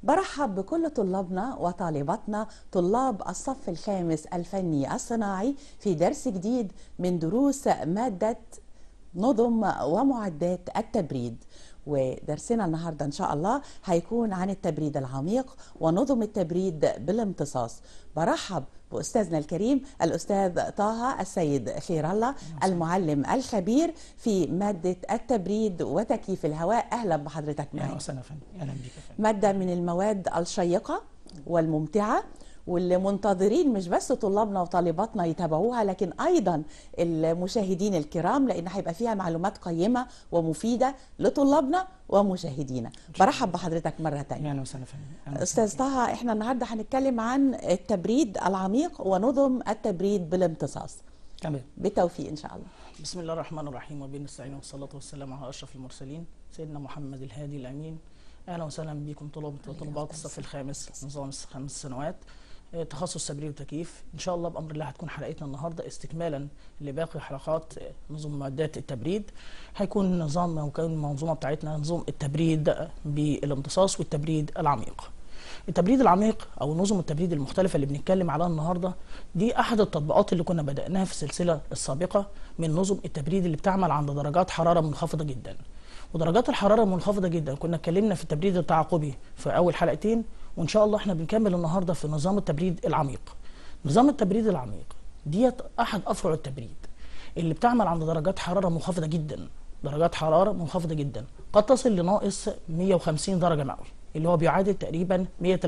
برحب بكل طلابنا وطالباتنا طلاب الصف الخامس الفني الصناعي في درس جديد من دروس مادة نظم ومعدات التبريد ودرسنا النهارده ان شاء الله هيكون عن التبريد العميق ونظم التبريد بالامتصاص برحب باستاذنا الكريم الاستاذ طه السيد خير الله المعلم الخبير في ماده التبريد وتكييف الهواء اهلا بحضرتك اهلا معانا وسهلا يا فندم اهلا بيك يا فندم ماده من المواد الشيقه والممتعه واللي منتظرين مش بس طلابنا وطالباتنا يتابعوها لكن ايضا المشاهدين الكرام لان هيبقى فيها معلومات قيمه ومفيده لطلابنا ومشاهدينا برحب بحضرتك مره تانية اهلا وسهلا يا فندم أهلاً استاذ وسهلاً. طه احنا النهارده هنتكلم عن التبريد العميق ونظم التبريد بالامتصاص تمام بالتوفيق ان شاء الله بسم الله الرحمن الرحيم وبه نستعين والصلاه والسلام على اشرف المرسلين سيدنا محمد الهادي الامين اهلا وسهلا بكم طلاب وطلبات الصف الخامس نظام خمس سنوات آه، تخصص تبريد وتكييف ان شاء الله بامر الله هتكون حلقتنا النهارده استكمالا لباقي حلقات آه، نظم معدات التبريد هيكون نظام او كان المنظومه بتاعتنا نظام التبريد بالامتصاص والتبريد العميق التبريد العميق او نظم التبريد المختلفه اللي بنتكلم عليها النهارده دي احد التطبيقات اللي كنا بداناها في السلسله السابقه من نظم التبريد اللي بتعمل عند درجات حراره منخفضه جدا ودرجات الحراره منخفضه جدا كنا اتكلمنا في التبريد التعاقبي في اول حلقتين وان شاء الله احنا بنكمل النهارده في نظام التبريد العميق نظام التبريد العميق ديت احد افرع التبريد اللي بتعمل عند درجات حراره منخفضه جدا درجات حراره منخفضه جدا قد تصل لناقص 150 درجه مئوي اللي هو بيعادل تقريبا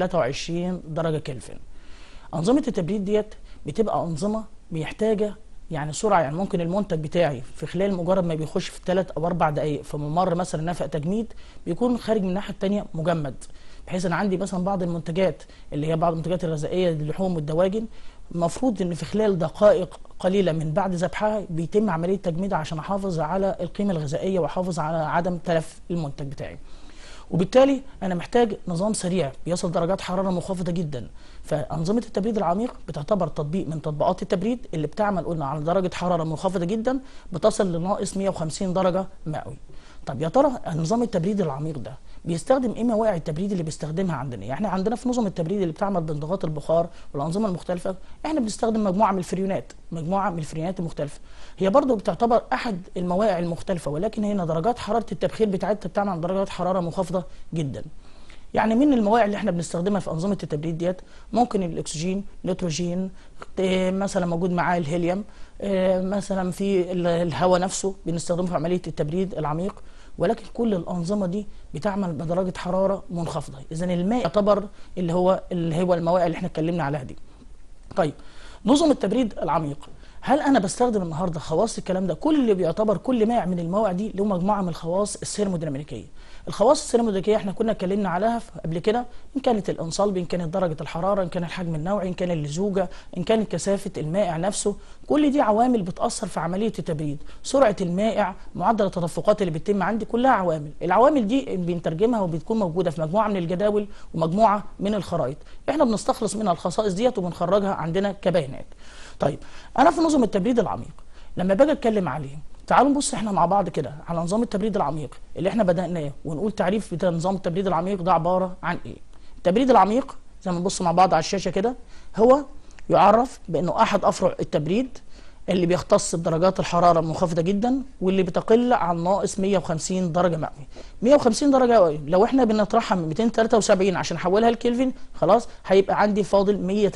123 درجه كلفن انظمه التبريد ديت بتبقى انظمه محتاجه يعني سرعه يعني ممكن المنتج بتاعي في خلال مجرد ما بيخش في ثلاث او اربع دقائق في ممر مثلا نفق تجميد بيكون خارج من الناحيه الثانيه مجمد بحيث ان عندي مثلا بعض المنتجات اللي هي بعض المنتجات الغذائيه اللحوم والدواجن المفروض ان في خلال دقائق قليله من بعد ذبحها بيتم عمليه تجميدها عشان احافظ على القيمه الغذائيه واحافظ على عدم تلف المنتج بتاعي وبالتالي انا محتاج نظام سريع بيصل درجات حراره منخفضه جدا فانظمه التبريد العميق بتعتبر تطبيق من تطبيقات التبريد اللي بتعمل قلنا على درجه حراره منخفضه جدا بتصل لناقص 150 درجه مئوي طب يا ترى نظام التبريد العميق ده بيستخدم ايه مواقع التبريد اللي بيستخدمها عندنا يعني احنا عندنا في نظم التبريد اللي بتعمل بانضغاط البخار والانظمه المختلفه احنا بنستخدم مجموعه من الفريونات مجموعه من الفريونات المختلفه هي برضو بتعتبر احد المواقع المختلفه ولكن هنا درجات حراره التبخير بتاعتها بتعمل عند درجات حراره منخفضه جدا يعني من المواقع اللي احنا بنستخدمها في انظمه التبريد ديت ممكن الاكسجين نيتروجين آه، مثلا موجود معاه الهيليوم آه، مثلا في ال- الهواء نفسه بنستخدمه في عمليه التبريد العميق ولكن كل الانظمه دي بتعمل بدرجه حراره منخفضه اذا الماء يعتبر اللي هو اللي هو المواقع اللي احنا اتكلمنا عليها دي طيب نظم التبريد العميق هل انا بستخدم النهارده خواص الكلام ده كل اللي بيعتبر كل مائع من المواقع دي له مجموعه من الخواص السيرموديناميكيه الخواص السيرموديناميكيه احنا كنا اتكلمنا عليها في- قبل كده ان كانت الانصلب ان كانت درجه الحراره ان كان الحجم النوعي ان كان اللزوجه ان كانت كثافه المائع نفسه كل دي عوامل بتاثر في عمليه التبريد سرعه المائع معدل التدفقات اللي بتتم عندي كلها عوامل العوامل دي بنترجمها وبتكون موجوده في مجموعه من الجداول ومجموعه من الخرائط احنا بنستخلص منها الخصائص ديت وبنخرجها عندنا كبيانات طيب انا في نظم التبريد العميق لما باجي اتكلم عليه تعالوا نبص احنا مع بعض كده على نظام التبريد العميق اللي احنا بدأناه ونقول تعريف بتاع نظام التبريد العميق ده عبارة عن ايه التبريد العميق زي ما نبص مع بعض على الشاشة كده هو يعرف بانه احد افرع التبريد اللي بيختص بدرجات الحرارة المنخفضة جدا واللي بتقل عن ناقص 150 درجة مئوية 150 درجة مئوية لو احنا بنطرحها من 273 عشان نحولها لكلفن خلاص هيبقى عندي فاضل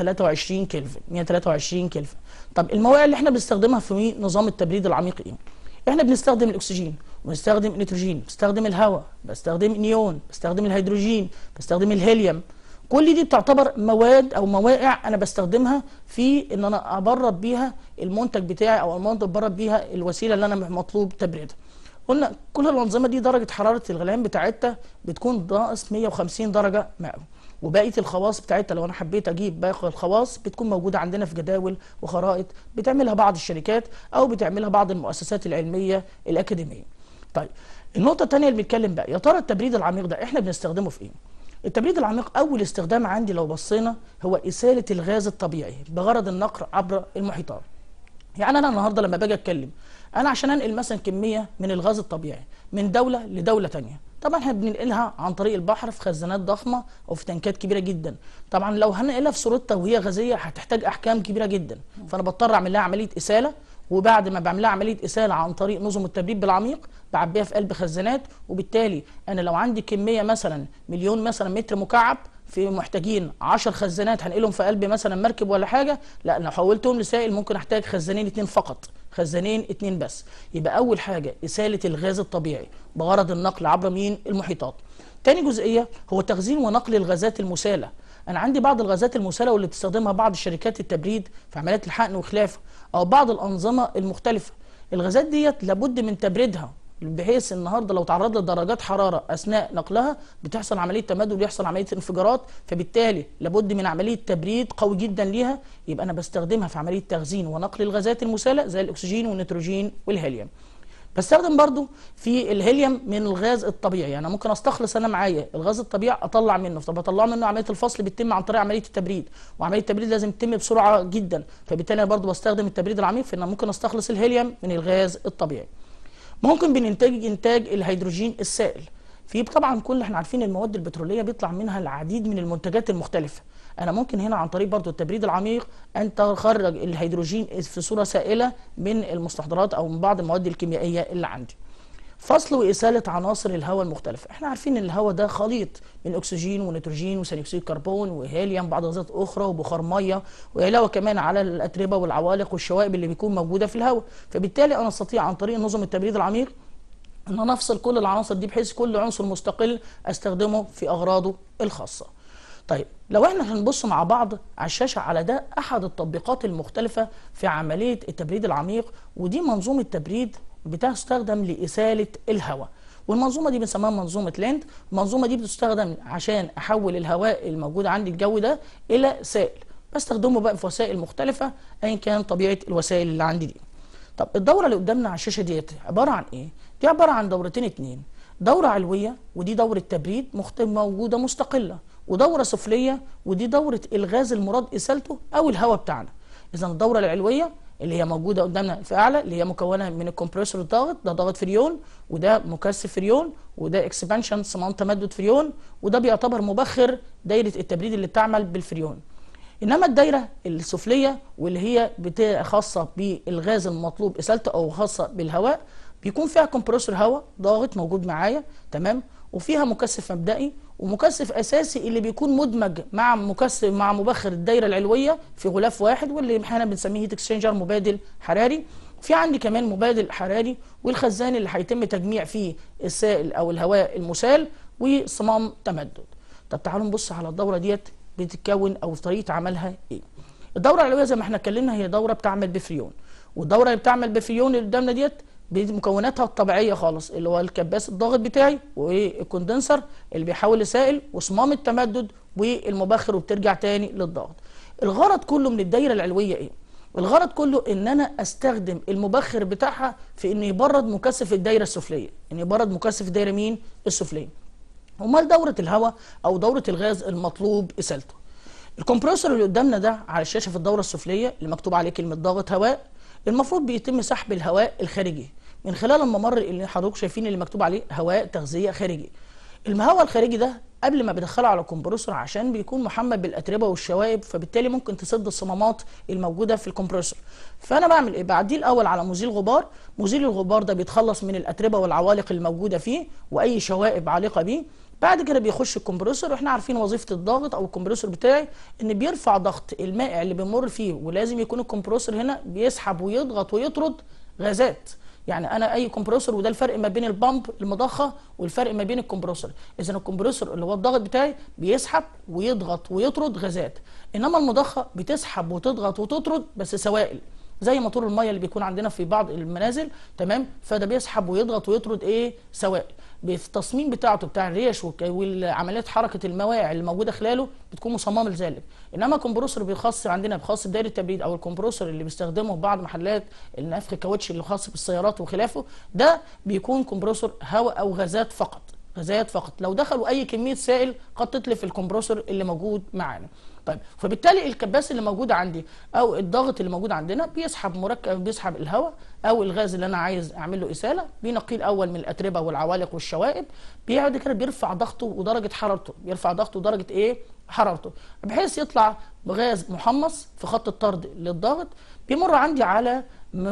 123 كلفن 123 كلفن طب المواقع اللي احنا بنستخدمها في نظام التبريد العميق ايه احنا بنستخدم الاكسجين وبنستخدم النيتروجين بستخدم الهواء بستخدم النيون بستخدم الهيدروجين بستخدم الهيليوم كل دي بتعتبر مواد او مواقع انا بستخدمها في ان انا ابرد بيها المنتج بتاعي او المنتج ببرد بيها الوسيله اللي انا مطلوب تبريدها قلنا كل الانظمه دي درجه حراره الغليان بتاعتها بتكون ناقص 150 درجه مئوي وبقيه الخواص بتاعتها لو انا حبيت اجيب باقي الخواص بتكون موجوده عندنا في جداول وخرائط بتعملها بعض الشركات او بتعملها بعض المؤسسات العلميه الاكاديميه. طيب النقطه الثانيه اللي بنتكلم بقى يا ترى التبريد العميق ده احنا بنستخدمه في ايه؟ التبريد العميق اول استخدام عندي لو بصينا هو اساله الغاز الطبيعي بغرض النقر عبر المحيطات. يعني انا النهارده لما باجي اتكلم انا عشان انقل مثلا كميه من الغاز الطبيعي من دوله لدوله تانية طبعا احنا بننقلها عن طريق البحر في خزانات ضخمه او في تنكات كبيره جدا طبعا لو هنقلها في صورتها وهي غازيه هتحتاج احكام كبيره جدا فانا بضطر اعمل لها عمليه اساله وبعد ما بعمل لها عمليه اساله عن طريق نظم التبريد بالعميق بعبيها في قلب خزانات وبالتالي انا لو عندي كميه مثلا مليون مثلا متر مكعب في محتاجين 10 خزانات هنقلهم في قلب مثلا مركب ولا حاجه لا لو حولتهم لسائل ممكن احتاج خزانين اتنين فقط خزانين اتنين بس يبقى اول حاجه اساله الغاز الطبيعي بغرض النقل عبر مين المحيطات تاني جزئيه هو تخزين ونقل الغازات المساله انا عندي بعض الغازات المساله واللي بتستخدمها بعض شركات التبريد في عمليات الحقن وخلافه او بعض الانظمه المختلفه الغازات ديت لابد من تبريدها بحيث النهارده لو تعرض لدرجات حراره اثناء نقلها بتحصل عمليه تمدد ويحصل عمليه انفجارات فبالتالي لابد من عمليه تبريد قوي جدا ليها يبقى انا بستخدمها في عمليه تخزين ونقل الغازات المساله زي الاكسجين والنيتروجين والهيليوم بستخدم برضو في الهيليوم من الغاز الطبيعي يعني ممكن استخلص انا معايا الغاز الطبيعي اطلع منه طب اطلع منه عمليه الفصل بتتم عن طريق عمليه التبريد وعمليه التبريد لازم تتم بسرعه جدا فبالتالي انا برضو بستخدم التبريد العميق في ان ممكن استخلص الهيليوم من الغاز الطبيعي ممكن بننتج انتاج الهيدروجين السائل في طبعا كل احنا عارفين المواد البتروليه بيطلع منها العديد من المنتجات المختلفه انا ممكن هنا عن طريق برضو التبريد العميق ان تخرج الهيدروجين في صوره سائله من المستحضرات او من بعض المواد الكيميائيه اللي عندي فصل وإسالة عناصر الهواء المختلفة احنا عارفين ان الهواء ده خليط من اكسجين ونيتروجين وثاني اكسيد الكربون وهيليوم بعض غازات اخرى وبخار ميه وعلاوه كمان على الاتربه والعوالق والشوائب اللي بيكون موجوده في الهواء فبالتالي انا استطيع عن طريق نظم التبريد العميق ان انا افصل كل العناصر دي بحيث كل عنصر مستقل استخدمه في اغراضه الخاصه طيب لو احنا هنبص مع بعض على الشاشه على ده احد التطبيقات المختلفه في عمليه التبريد العميق ودي منظومه تبريد بتستخدم لإسالة الهواء والمنظومة دي بنسميها منظومة لاند المنظومة دي بتستخدم عشان أحول الهواء الموجود عندي الجو ده إلى سائل بستخدمه بقى في وسائل مختلفة أيا كان طبيعة الوسائل اللي عندي دي طب الدورة اللي قدامنا على الشاشة ديت عبارة عن إيه؟ دي عبارة عن دورتين اتنين دورة علوية ودي دورة تبريد مخت... موجودة مستقلة ودورة سفلية ودي دورة الغاز المراد إسالته أو الهواء بتاعنا إذا الدورة العلوية اللي هي موجوده قدامنا في اعلى اللي هي مكونه من الكمبريسور الضاغط ده ضغط فريون وده مكثف فريون وده اكسبانشن صمام تمدد فريون وده بيعتبر مبخر دايره التبريد اللي بتعمل بالفريون انما الدايره السفليه واللي هي خاصه بالغاز المطلوب اسالته او خاصه بالهواء بيكون فيها كمبريسور هواء ضاغط موجود معايا تمام وفيها مكثف مبدئي ومكثف اساسي اللي بيكون مدمج مع مكثف مع مبخر الدايره العلويه في غلاف واحد واللي احنا بنسميه هيت اكسشينجر مبادل حراري في عندي كمان مبادل حراري والخزان اللي هيتم تجميع فيه السائل او الهواء المسال وصمام تمدد طب تعالوا نبص على الدوره ديت بتتكون او طريقه عملها ايه الدوره العلويه زي ما احنا اتكلمنا هي دوره بتعمل بفريون والدوره اللي بتعمل بفريون اللي قدامنا ديت بمكوناتها الطبيعيه خالص اللي هو الكباس الضاغط بتاعي والكوندنسر اللي بيحول لسائل وصمام التمدد والمبخر وبترجع تاني للضغط الغرض كله من الدايره العلويه ايه الغرض كله ان انا استخدم المبخر بتاعها في انه يبرد مكثف الدايره السفليه ان يبرد مكثف الدايره مين السفليه امال دوره الهواء او دوره الغاز المطلوب اسالته الكمبريسور اللي قدامنا ده على الشاشه في الدوره السفليه اللي مكتوب عليه كلمه ضغط هواء المفروض بيتم سحب الهواء الخارجي من خلال الممر اللي حضراتكم شايفين اللي مكتوب عليه هواء تغذيه خارجي الهواء الخارجي ده قبل ما بدخله على الكمبرسور عشان بيكون محمل بالاتربه والشوائب فبالتالي ممكن تسد الصمامات الموجوده في الكمبرسور فانا بعمل ايه بعديه الاول على مزيل غبار مزيل الغبار ده بيتخلص من الاتربه والعوالق الموجوده فيه واي شوائب عالقه بيه بعد كده بيخش الكمبرسور واحنا عارفين وظيفه الضغط او الكمبرسور بتاعي ان بيرفع ضغط المائع اللي بيمر فيه ولازم يكون الكمبرسور هنا بيسحب ويضغط ويطرد غازات يعني انا اي كومبريسور وده الفرق ما بين البامب المضخه والفرق ما بين الكمبريسور اذا الكمبريسور اللي هو الضغط بتاعي بيسحب ويضغط ويطرد غازات انما المضخه بتسحب وتضغط وتطرد بس سوائل زي موتور الميه اللي بيكون عندنا في بعض المنازل تمام فده بيسحب ويضغط ويطرد ايه سوائل بالتصميم بتاعته بتاع الريش والعمليات حركه المواقع اللي موجوده خلاله بتكون مصممه لذلك انما الكمبرسور بيخص عندنا بخاص بدايه التبريد او الكمبرسور اللي بيستخدمه في بعض محلات النفخ الكاوتش اللي خاص بالسيارات وخلافه ده بيكون كمبرسور هواء او غازات فقط غازات فقط لو دخلوا اي كميه سائل قد تتلف الكمبرسور اللي موجود معانا طيب فبالتالي الكباس اللي موجود عندي او الضغط اللي موجود عندنا بيسحب مركب بيسحب الهواء او الغاز اللي انا عايز اعمل له اساله بينقيه الاول من الاتربه والعوالق والشوائب بيقعد كده بيرفع ضغطه ودرجه حرارته بيرفع ضغطه ودرجه ايه حرارته بحيث يطلع بغاز محمص في خط الطرد للضغط بيمر عندي على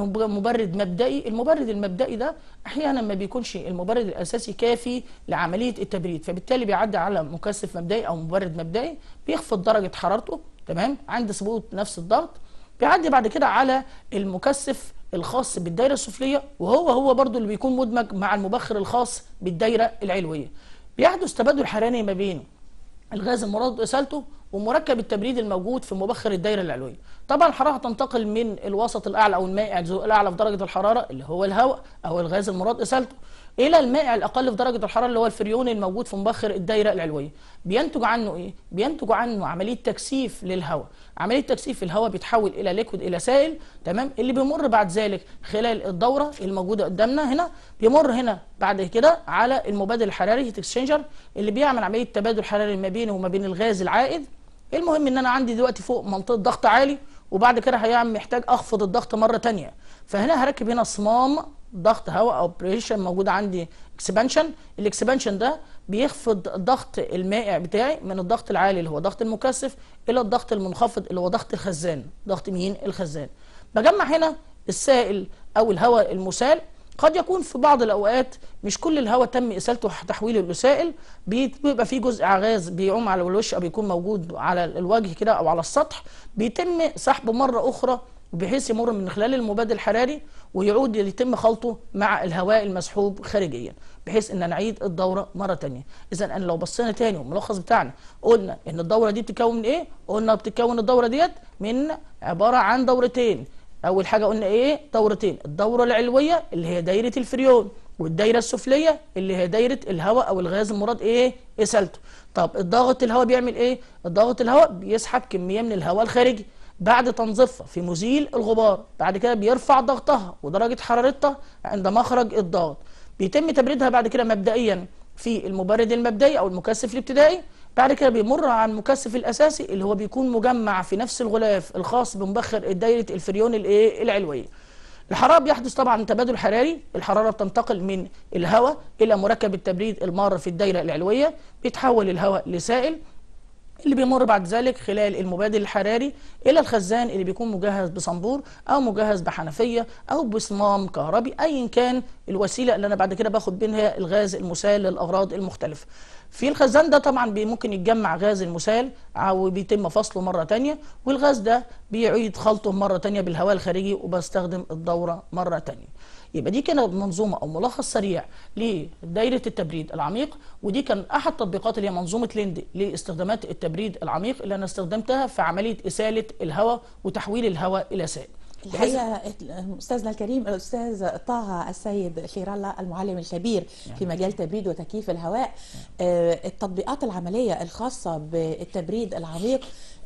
مبرد مبدئي المبرد المبدئي ده احيانا ما بيكونش المبرد الاساسي كافي لعمليه التبريد فبالتالي بيعدي على مكثف مبدئي او مبرد مبدئي بيخفض درجه حرارته تمام عند ثبوت نفس الضغط بيعدي بعد كده على المكثف الخاص بالدايره السفليه وهو هو برضو اللي بيكون مدمج مع المبخر الخاص بالدايره العلويه بيحدث تبادل حراري ما بين الغاز المراد اسالته ومركب التبريد الموجود في مبخر الدايره العلويه طبعا الحراره هتنتقل من الوسط الاعلى او المائع الاعلى في درجه الحراره اللي هو الهواء او الغاز المراد اسالته الى المائع الاقل في درجه الحراره اللي هو الفريون الموجود في مبخر الدايره العلويه بينتج عنه ايه بينتج عنه عمليه تكثيف للهواء عمليه تكثيف الهواء بيتحول الى ليكويد الى سائل تمام اللي بيمر بعد ذلك خلال الدوره الموجوده قدامنا هنا بيمر هنا بعد كده على المبادل الحراري هيت اكسشينجر اللي بيعمل عمليه تبادل حراري ما بينه وما بين الغاز العائد المهم ان انا عندي دلوقتي فوق منطقه ضغط عالي وبعد كده هيعمل محتاج اخفض الضغط مره تانية فهنا هركب هنا صمام ضغط هواء او بريشن موجود عندي اكسبانشن الاكسبانشن ده بيخفض ضغط المائع بتاعي من الضغط العالي اللي هو ضغط المكثف الى الضغط المنخفض اللي هو ضغط الخزان ضغط مين الخزان بجمع هنا السائل او الهواء المسال قد يكون في بعض الاوقات مش كل الهواء تم اسالته تحويله لسائل بيبقى فيه جزء غاز بيعوم على الوش او بيكون موجود على الوجه كده او على السطح بيتم سحبه مره اخرى بحيث يمر من خلال المبادل الحراري ويعود يتم خلطه مع الهواء المسحوب خارجيا بحيث ان نعيد الدوره مره ثانيه اذا انا لو بصينا تاني والملخص بتاعنا قلنا ان الدوره دي بتتكون من ايه قلنا بتتكون الدوره ديت من عباره عن دورتين اول حاجه قلنا ايه دورتين الدوره العلويه اللي هي دايره الفريون والدايره السفليه اللي هي دايره الهواء او الغاز المراد ايه اسالته طب الضغط الهواء بيعمل ايه الضغط الهواء بيسحب كميه من الهواء الخارجي بعد تنظيفها في مزيل الغبار بعد كده بيرفع ضغطها ودرجه حرارتها عند مخرج الضغط بيتم تبريدها بعد كده مبدئيا في المبرد المبدئي او المكثف الابتدائي بعد كده بيمر على المكثف الاساسي اللي هو بيكون مجمع في نفس الغلاف الخاص بمبخر دايره الفريون الايه العلويه الحراره بيحدث طبعا تبادل حراري الحراره بتنتقل من الهواء الى مركب التبريد المار في الدايره العلويه بيتحول الهواء لسائل اللي بيمر بعد ذلك خلال المبادل الحراري الى الخزان اللي بيكون مجهز بصنبور او مجهز بحنفيه او بصمام كهربي ايا كان الوسيله اللي انا بعد كده باخد منها الغاز المسال للاغراض المختلفه في الخزان ده طبعا ممكن يتجمع غاز المسال او بيتم فصله مره تانية والغاز ده بيعيد خلطه مره تانية بالهواء الخارجي وبستخدم الدوره مره تانية يبقى دي كانت منظومه او ملخص سريع لدايره التبريد العميق ودي كان احد تطبيقات اللي هي منظومه ليند لاستخدامات التبريد العميق اللي انا استخدمتها في عمليه اساله الهواء وتحويل الهواء الى سائل الحقيقه استاذنا الكريم الاستاذ طه السيد خير الله المعلم الكبير يعني في مجال تبريد وتكييف الهواء التطبيقات العمليه الخاصه بالتبريد العميق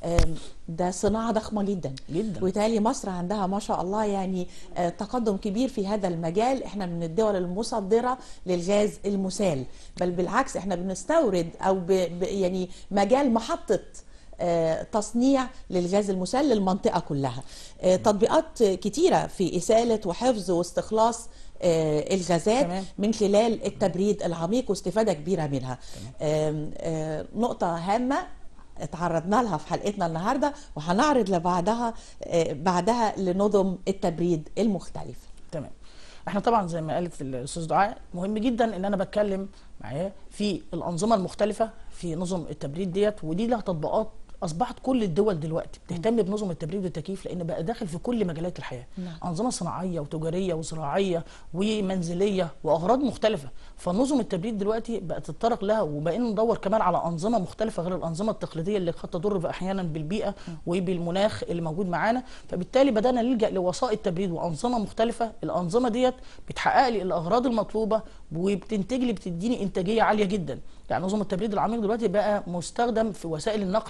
ده صناعة ضخمة جدا جدا وبالتالي مصر عندها ما شاء الله يعني تقدم كبير في هذا المجال احنا من الدول المصدرة للغاز المسال بل بالعكس احنا بنستورد او ب يعني مجال محطة تصنيع للغاز المسال للمنطقة كلها تطبيقات كتيرة في إسالة وحفظ واستخلاص الغازات تمام. من خلال التبريد العميق واستفادة كبيرة منها نقطة هامة اتعرضنا لها في حلقتنا النهارده وهنعرض لبعدها بعدها لنظم التبريد المختلفه. تمام. احنا طبعا زي ما قالت الاستاذ دعاء مهم جدا ان انا بتكلم معاه في الانظمه المختلفه في نظم التبريد ديت ودي لها تطبيقات اصبحت كل الدول دلوقتي بتهتم بنظم التبريد والتكييف لان بقى داخل في كل مجالات الحياه نعم. انظمه صناعيه وتجاريه وزراعيه ومنزليه واغراض مختلفه فنظم التبريد دلوقتي بقت تتطرق لها وبقينا ندور كمان على انظمه مختلفه غير الانظمه التقليديه اللي قد تضر احيانا بالبيئه وبالمناخ اللي موجود معانا فبالتالي بدانا نلجا لوسائط تبريد وانظمه مختلفه الانظمه ديت بتحقق لي الاغراض المطلوبه وبتنتج لي بتديني انتاجيه عاليه جدا يعني نظم التبريد العميق دلوقتي بقى مستخدم في وسائل النقل على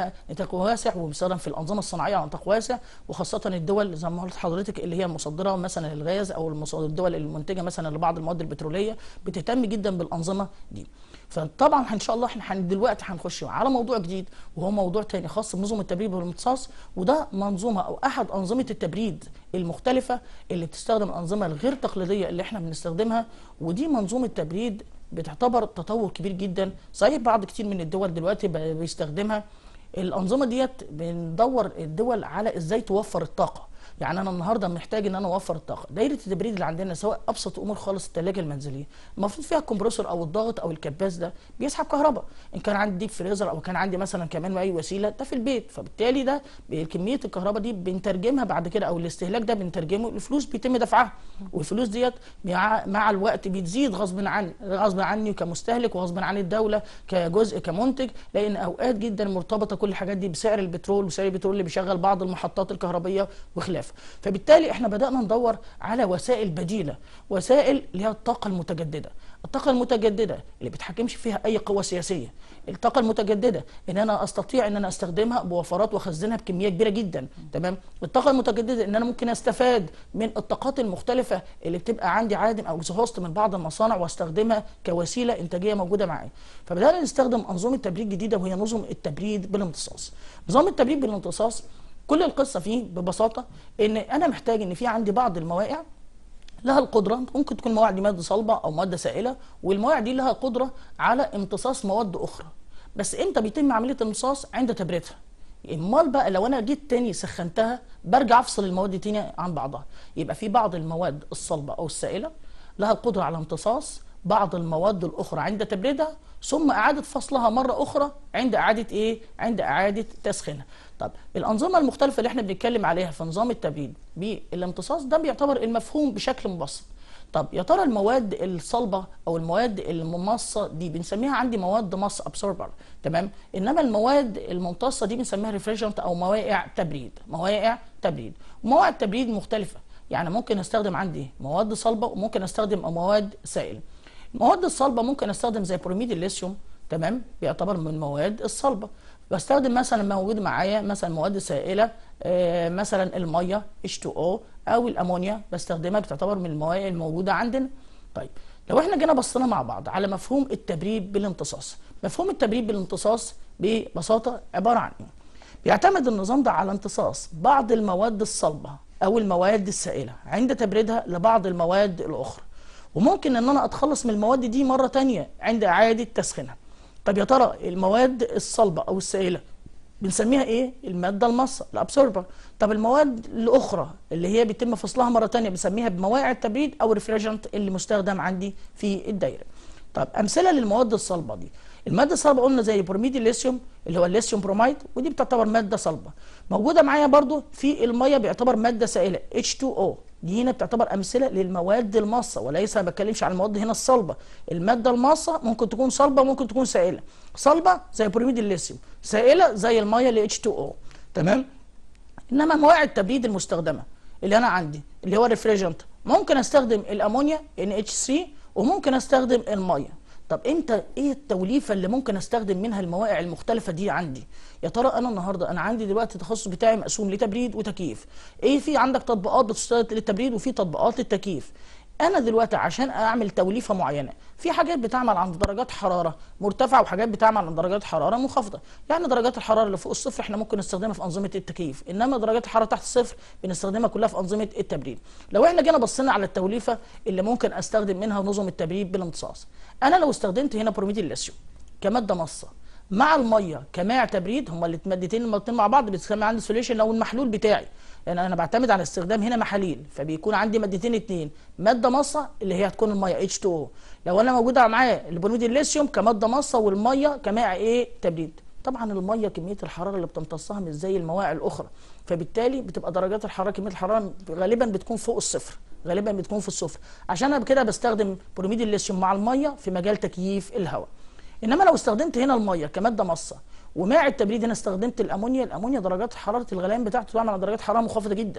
على نطاق واسع وبيستخدم في الانظمه الصناعيه على نطاق واسع وخاصه الدول زي ما قلت حضرتك اللي هي المصدره مثلا للغاز او المص- الدول المنتجه مثلا لبعض المواد البتروليه بتهتم جدا بالانظمه دي فطبعا ان شاء الله احنا هن- دلوقتي هنخش على موضوع جديد وهو موضوع تاني خاص بنظم التبريد والامتصاص وده منظومه او احد انظمه التبريد المختلفه اللي بتستخدم الانظمه الغير تقليديه اللي احنا بنستخدمها ودي منظومه تبريد بتعتبر تطور كبير جدا صحيح بعض كتير من الدول دلوقتي بقى بيستخدمها الانظمه ديت بندور الدول على ازاي توفر الطاقه يعني انا النهارده محتاج ان انا اوفر الطاقه دايره التبريد اللي عندنا سواء ابسط امور خالص الثلاجه المنزليه المفروض فيها الكمبرسور او الضغط او الكباس ده بيسحب كهرباء ان كان عندي ديب فريزر او كان عندي مثلا كمان اي وسيله ده في البيت فبالتالي ده كميه الكهرباء دي بنترجمها بعد كده او الاستهلاك ده بنترجمه الفلوس بيتم دفعها والفلوس ديت مع, مع الوقت بتزيد غصب عني غصب عني كمستهلك وغصب عن الدوله كجزء كمنتج لان اوقات جدا مرتبطه كل الحاجات دي بسعر البترول وسعر البترول اللي بيشغل بعض المحطات الكهربائيه وخلافه فبالتالي احنا بدانا ندور على وسائل بديله وسائل اللي هي الطاقه المتجدده الطاقه المتجدده اللي بيتحكمش فيها اي قوه سياسيه الطاقه المتجدده ان انا استطيع ان انا استخدمها بوفرات واخزنها بكميه كبيره جدا تمام الطاقه المتجدده ان انا ممكن استفاد من الطاقات المختلفه اللي بتبقى عندي عادم او اكزهوست من بعض المصانع واستخدمها كوسيله انتاجيه موجوده معايا فبدانا نستخدم انظمه تبريد جديده وهي نظم التبريد بالامتصاص نظام التبريد بالامتصاص كل القصه فيه ببساطه ان انا محتاج ان في عندي بعض المواقع لها القدرة ممكن تكون مواعيد مادة صلبة أو مادة سائلة والمواعيد دي لها قدرة على امتصاص مواد أخرى بس إمتى بيتم عملية الامتصاص عند تبريدها امال بقى لو انا جيت تاني سخنتها برجع افصل المواد دي تاني عن بعضها يبقى في بعض المواد الصلبة أو السائلة لها القدرة على امتصاص بعض المواد الأخرى عند تبريدها ثم إعادة فصلها مرة أخرى عند إعادة إيه؟ عند إعادة تسخينها. طب الأنظمة المختلفة اللي إحنا بنتكلم عليها في نظام التبريد بالامتصاص ده بيعتبر المفهوم بشكل مبسط. طب يا ترى المواد الصلبة أو المواد الممصة دي بنسميها عندي مواد مص أبسوربر تمام؟ إنما المواد الممتصة دي بنسميها ريفريجنت أو مواقع تبريد، مواقع تبريد. مواقع التبريد مختلفة يعني ممكن استخدم عندي مواد صلبة وممكن استخدم مواد سائلة. المواد الصلبه ممكن استخدم زي بروميد الليثيوم تمام بيعتبر من المواد الصلبه بستخدم مثلا موجود معايا مثلا مواد سائله آه مثلا الميه H2O او الامونيا بستخدمها بتعتبر من المواد الموجوده عندنا طيب لو احنا جينا بصينا مع بعض على مفهوم التبريد بالامتصاص مفهوم التبريد بالامتصاص ببساطه عباره عن ايه بيعتمد النظام ده على امتصاص بعض المواد الصلبه او المواد السائله عند تبريدها لبعض المواد الاخرى وممكن ان انا اتخلص من المواد دي مره تانية عند اعاده تسخينها طب يا ترى المواد الصلبه او السائله بنسميها ايه الماده المصه الابسوربر طب المواد الاخرى اللي هي بيتم فصلها مره تانية بنسميها بمواقع التبريد او ريفريجنت اللي مستخدم عندي في الدايره طب امثله للمواد الصلبه دي الماده الصلبه قلنا زي بروميد الليثيوم اللي هو الليثيوم بروميد ودي بتعتبر ماده صلبه موجوده معايا برضو في الميه بيعتبر ماده سائله H2O دي هنا بتعتبر امثله للمواد الماصه وليس ما بتكلمش عن المواد هنا الصلبه الماده الماصه ممكن تكون صلبه ممكن تكون سائله صلبه زي بروميد الليثيوم سائله زي الميه اللي H2O تمام انما مواقع التبريد المستخدمه اللي انا عندي اللي هو ريفريجنت ممكن استخدم الامونيا NH3 وممكن استخدم الميه طب انت ايه التوليفه اللي ممكن استخدم منها المواقع المختلفه دي عندي يا ترى انا النهارده انا عندي دلوقتي التخصص بتاعي مقسوم لتبريد وتكييف ايه في عندك تطبيقات بتشتغل للتبريد وفي تطبيقات للتكييف انا دلوقتي عشان اعمل توليفه معينه في حاجات بتعمل عند درجات حراره مرتفعه وحاجات بتعمل عند درجات حراره منخفضه يعني درجات الحراره اللي فوق الصفر احنا ممكن نستخدمها في انظمه التكييف انما درجات الحراره تحت الصفر بنستخدمها كلها في انظمه التبريد لو احنا جينا بصينا على التوليفه اللي ممكن استخدم منها نظم التبريد بالامتصاص انا لو استخدمت هنا بروميد الليثيوم كماده مصه مع الميه كماع تبريد هما المادتين المادتين مع بعض بتسمى عندي سوليوشن او المحلول بتاعي لان انا بعتمد على استخدام هنا محاليل فبيكون عندي مادتين اتنين ماده مصه اللي هي هتكون الميه H2O لو انا موجوده معايا البروميد الليثيوم كماده مصه والميه كماع ايه تبريد طبعا الميه كميه الحراره اللي بتمتصها مش زي المواقع الاخرى فبالتالي بتبقى درجات الحراره كميه الحراره غالبا بتكون فوق الصفر غالبا بتكون في الصفر عشان انا كده بستخدم بروميد الليثيوم مع الميه في مجال تكييف الهواء انما لو استخدمت هنا الميه كماده مصه ومع التبريد هنا استخدمت الامونيا الامونيا درجات حراره الغليان بتاعته تعمل على درجات حراره منخفضه جدا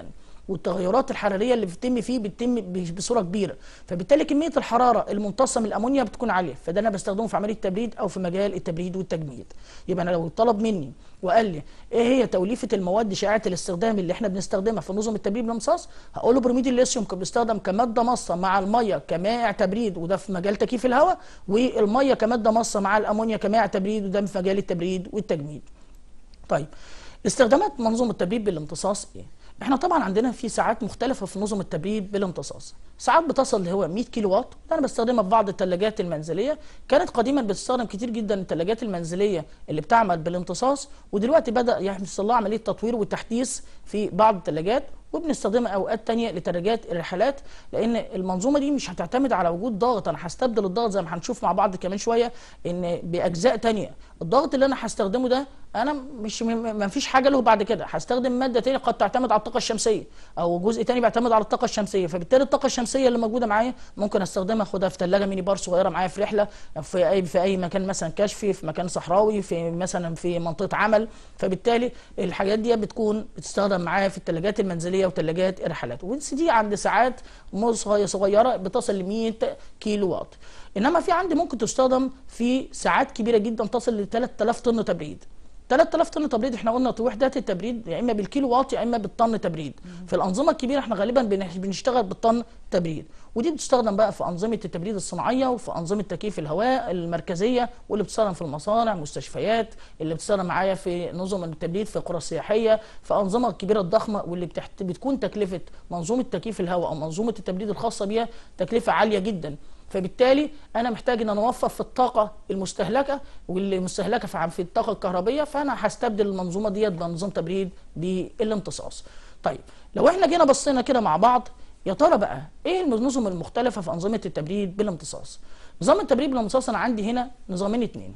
والتغيرات الحراريه اللي بتتم فيه بتتم ب- بصوره كبيره فبالتالي كميه الحراره الممتصه من الامونيا بتكون عاليه فده انا بستخدمه في عمليه التبريد او في مجال التبريد والتجميد يبقى انا لو طلب مني وقال لي ايه هي توليفه المواد شائعه الاستخدام اللي احنا بنستخدمها في نظم التبريد بالامتصاص هقول له بروميد الليثيوم كان بيستخدم كماده مصه مع الميه كمائع تبريد وده في مجال تكييف الهواء والميه كماده مصه مع الامونيا كمائع تبريد وده في مجال التبريد والتجميد طيب استخدامات منظومه التبريد بالامتصاص ايه احنا طبعا عندنا في ساعات مختلفه في نظم التبريد بالامتصاص ساعات بتصل اللي هو 100 كيلو واط ده انا بستخدمها في بعض الثلاجات المنزليه كانت قديما بتستخدم كتير جدا الثلاجات المنزليه اللي بتعمل بالامتصاص ودلوقتي بدا يحصل لها عمليه تطوير وتحديث في بعض الثلاجات وبنستخدمها اوقات تانية لثلاجات الرحلات لان المنظومه دي مش هتعتمد على وجود ضغط انا هستبدل الضغط زي ما هنشوف مع بعض كمان شويه ان باجزاء تانية الضغط اللي انا هستخدمه ده انا مش ما فيش حاجه له بعد كده هستخدم ماده تانية قد تعتمد على الطاقه الشمسيه او جزء تاني بيعتمد على الطاقه الشمسيه فبالتالي الطاقه الشمسيه اللي موجوده معايا ممكن استخدمها اخدها في ثلاجه ميني بار صغيره معايا في رحله في اي في اي مكان مثلا كشفي في مكان صحراوي في مثلا في منطقه عمل فبالتالي الحاجات دي بتكون بتستخدم معايا في الثلاجات المنزليه وثلاجات الرحلات والسي دي عند ساعات صغيره صغيره بتصل ل 100 كيلو واط انما في عندي ممكن تستخدم في ساعات كبيره جدا تصل ل 3000 طن تبريد 3000 طن تبريد احنا قلنا وحدات التبريد يا اما بالكيلو واط يا اما بالطن تبريد في الانظمه الكبيره احنا غالبا بنح- بنشتغل بالطن تبريد ودي بتستخدم بقى في انظمه التبريد الصناعيه وفي انظمه تكييف الهواء المركزيه واللي بتستخدم في المصانع مستشفيات اللي بتستخدم معايا في نظم التبريد في القرى السياحيه في انظمه كبيره الضخمه واللي بتحت بتكون تكلفه منظومه تكييف الهواء او منظومه التبريد الخاصه بيها تكلفه عاليه جدا فبالتالي انا محتاج ان انا اوفر في الطاقه المستهلكه واللي مستهلكه في في الطاقه الكهربيه فانا هستبدل المنظومه ديت بنظام تبريد بالامتصاص. طيب لو احنا جينا بصينا كده مع بعض يا ترى بقى ايه النظم المختلفه في انظمه التبريد بالامتصاص؟ نظام التبريد بالامتصاص انا عندي هنا نظامين اتنين.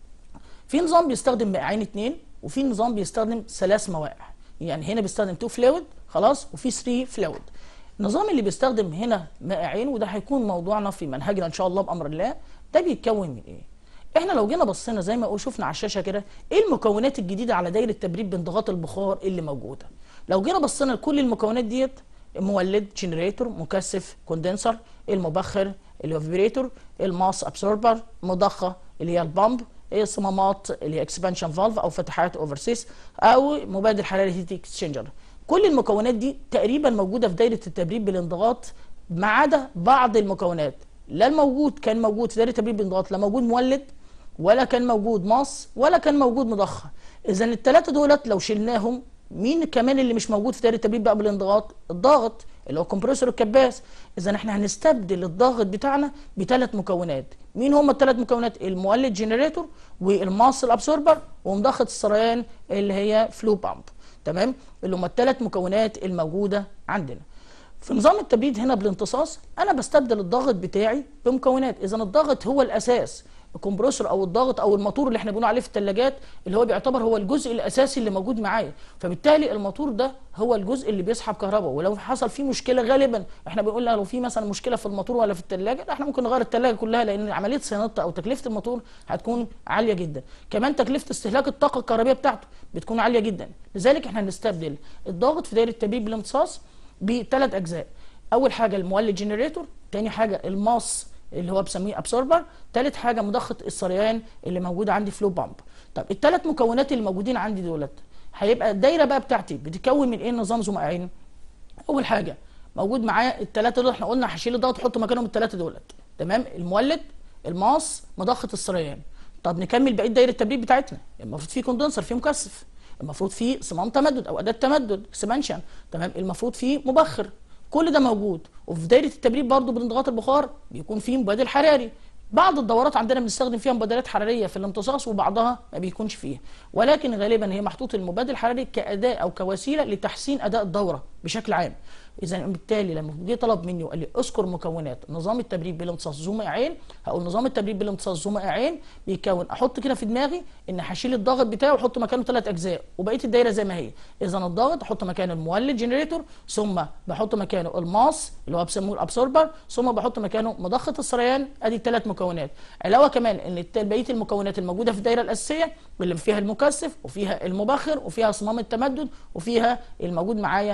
في نظام بيستخدم مائعين اتنين وفي نظام بيستخدم ثلاث موائع يعني هنا بيستخدم 2 فلويد خلاص وفي 3 فلويد النظام اللي بيستخدم هنا مائعين وده هيكون موضوعنا في منهجنا ان شاء الله بامر الله ده بيتكون من ايه احنا لو جينا بصينا زي ما شفنا على الشاشه كده ايه المكونات الجديده على دايره التبريد بانضغاط البخار اللي موجوده لو جينا بصينا لكل المكونات ديت مولد جنريتور مكثف كوندنسر المبخر الفيبريتور الماس ابسوربر مضخه اللي هي البامب ايه صمامات اللي هي اكسبانشن فالف او فتحات اوفرسيس او مبادل حراري هيت اكسشينجر كل المكونات دي تقريبا موجوده في دايره التبريد بالانضغاط ما عدا بعض المكونات لا الموجود كان موجود في دايره التبريد بالانضغاط لا موجود مولد ولا كان موجود ماس ولا كان موجود مضخه اذا الثلاثه دولت لو شلناهم مين كمان اللي مش موجود في دايره التبريد بقى بالانضغاط الضاغط اللي هو الكمبريسور الكباس اذا احنا هنستبدل الضاغط بتاعنا بثلاث مكونات مين هم الثلاث مكونات المولد جنريتور والماس الابسوربر ومضخه السريان اللي هي فلو بامب تمام اللي هم الثلاث مكونات الموجوده عندنا في نظام التبريد هنا بالامتصاص انا بستبدل الضغط بتاعي بمكونات اذا الضغط هو الاساس الكمبرسور او الضغط او الموتور اللي احنا بنقول عليه في الثلاجات اللي هو بيعتبر هو الجزء الاساسي اللي موجود معايا فبالتالي الموتور ده هو الجزء اللي بيسحب كهرباء ولو حصل فيه مشكله غالبا احنا بنقول لو في مثلا مشكله في الموتور ولا في الثلاجه لا احنا ممكن نغير الثلاجه كلها لان عمليه صيانتها او تكلفه الموتور هتكون عاليه جدا كمان تكلفه استهلاك الطاقه الكهربائيه بتاعته بتكون عاليه جدا لذلك احنا هنستبدل الضغط في دايره التبريد بالامتصاص بثلاث اجزاء اول حاجه المولد جنريتور تاني حاجه الماس اللي هو بسميه ابسوربر ثالث حاجه مضخه السريان اللي موجوده عندي فلو بامب طب الثلاث مكونات اللي موجودين عندي دولت هيبقى الدايره بقى بتاعتي بتتكون من ايه نظام ذمائعين اول حاجه موجود معايا الثلاثه دول احنا قلنا هشيل الضغط احط مكانهم الثلاثه دولت تمام المولد الماس مضخه السريان طب نكمل بقيه دايره التبريد بتاعتنا المفروض في كوندنسر في مكثف المفروض في صمام تمدد او اداه تمدد اكسبانشن تمام المفروض في مبخر كل ده موجود وفي دايره التبريد برضو بانضغاط البخار بيكون فيه مبادل حراري بعض الدورات عندنا بنستخدم فيها مبادلات حراريه في الامتصاص وبعضها ما بيكونش فيها ولكن غالبا هي محطوط المبادل الحراري كاداه او كوسيله لتحسين اداء الدوره بشكل عام اذا بالتالي لما جه طلب مني وقال لي اذكر مكونات نظام التبريد بالامتصاص ذو مائعين هقول نظام التبريد بالامتصاص ذو مائعين بيكون احط كده في دماغي ان هشيل الضغط بتاعه واحط مكانه ثلاث اجزاء وبقيه الدايره زي ما هي اذا الضغط احط مكانه المولد جنريتور ثم بحط مكانه الماس اللي هو بيسموه الابسوربر ثم بحط مكانه مضخه السريان ادي الثلاث مكونات علاوه كمان ان الت- بقيه المكونات الموجوده في الدايره الاساسيه واللي فيها المكثف وفيها المبخر وفيها صمام التمدد وفيها الموجود معايا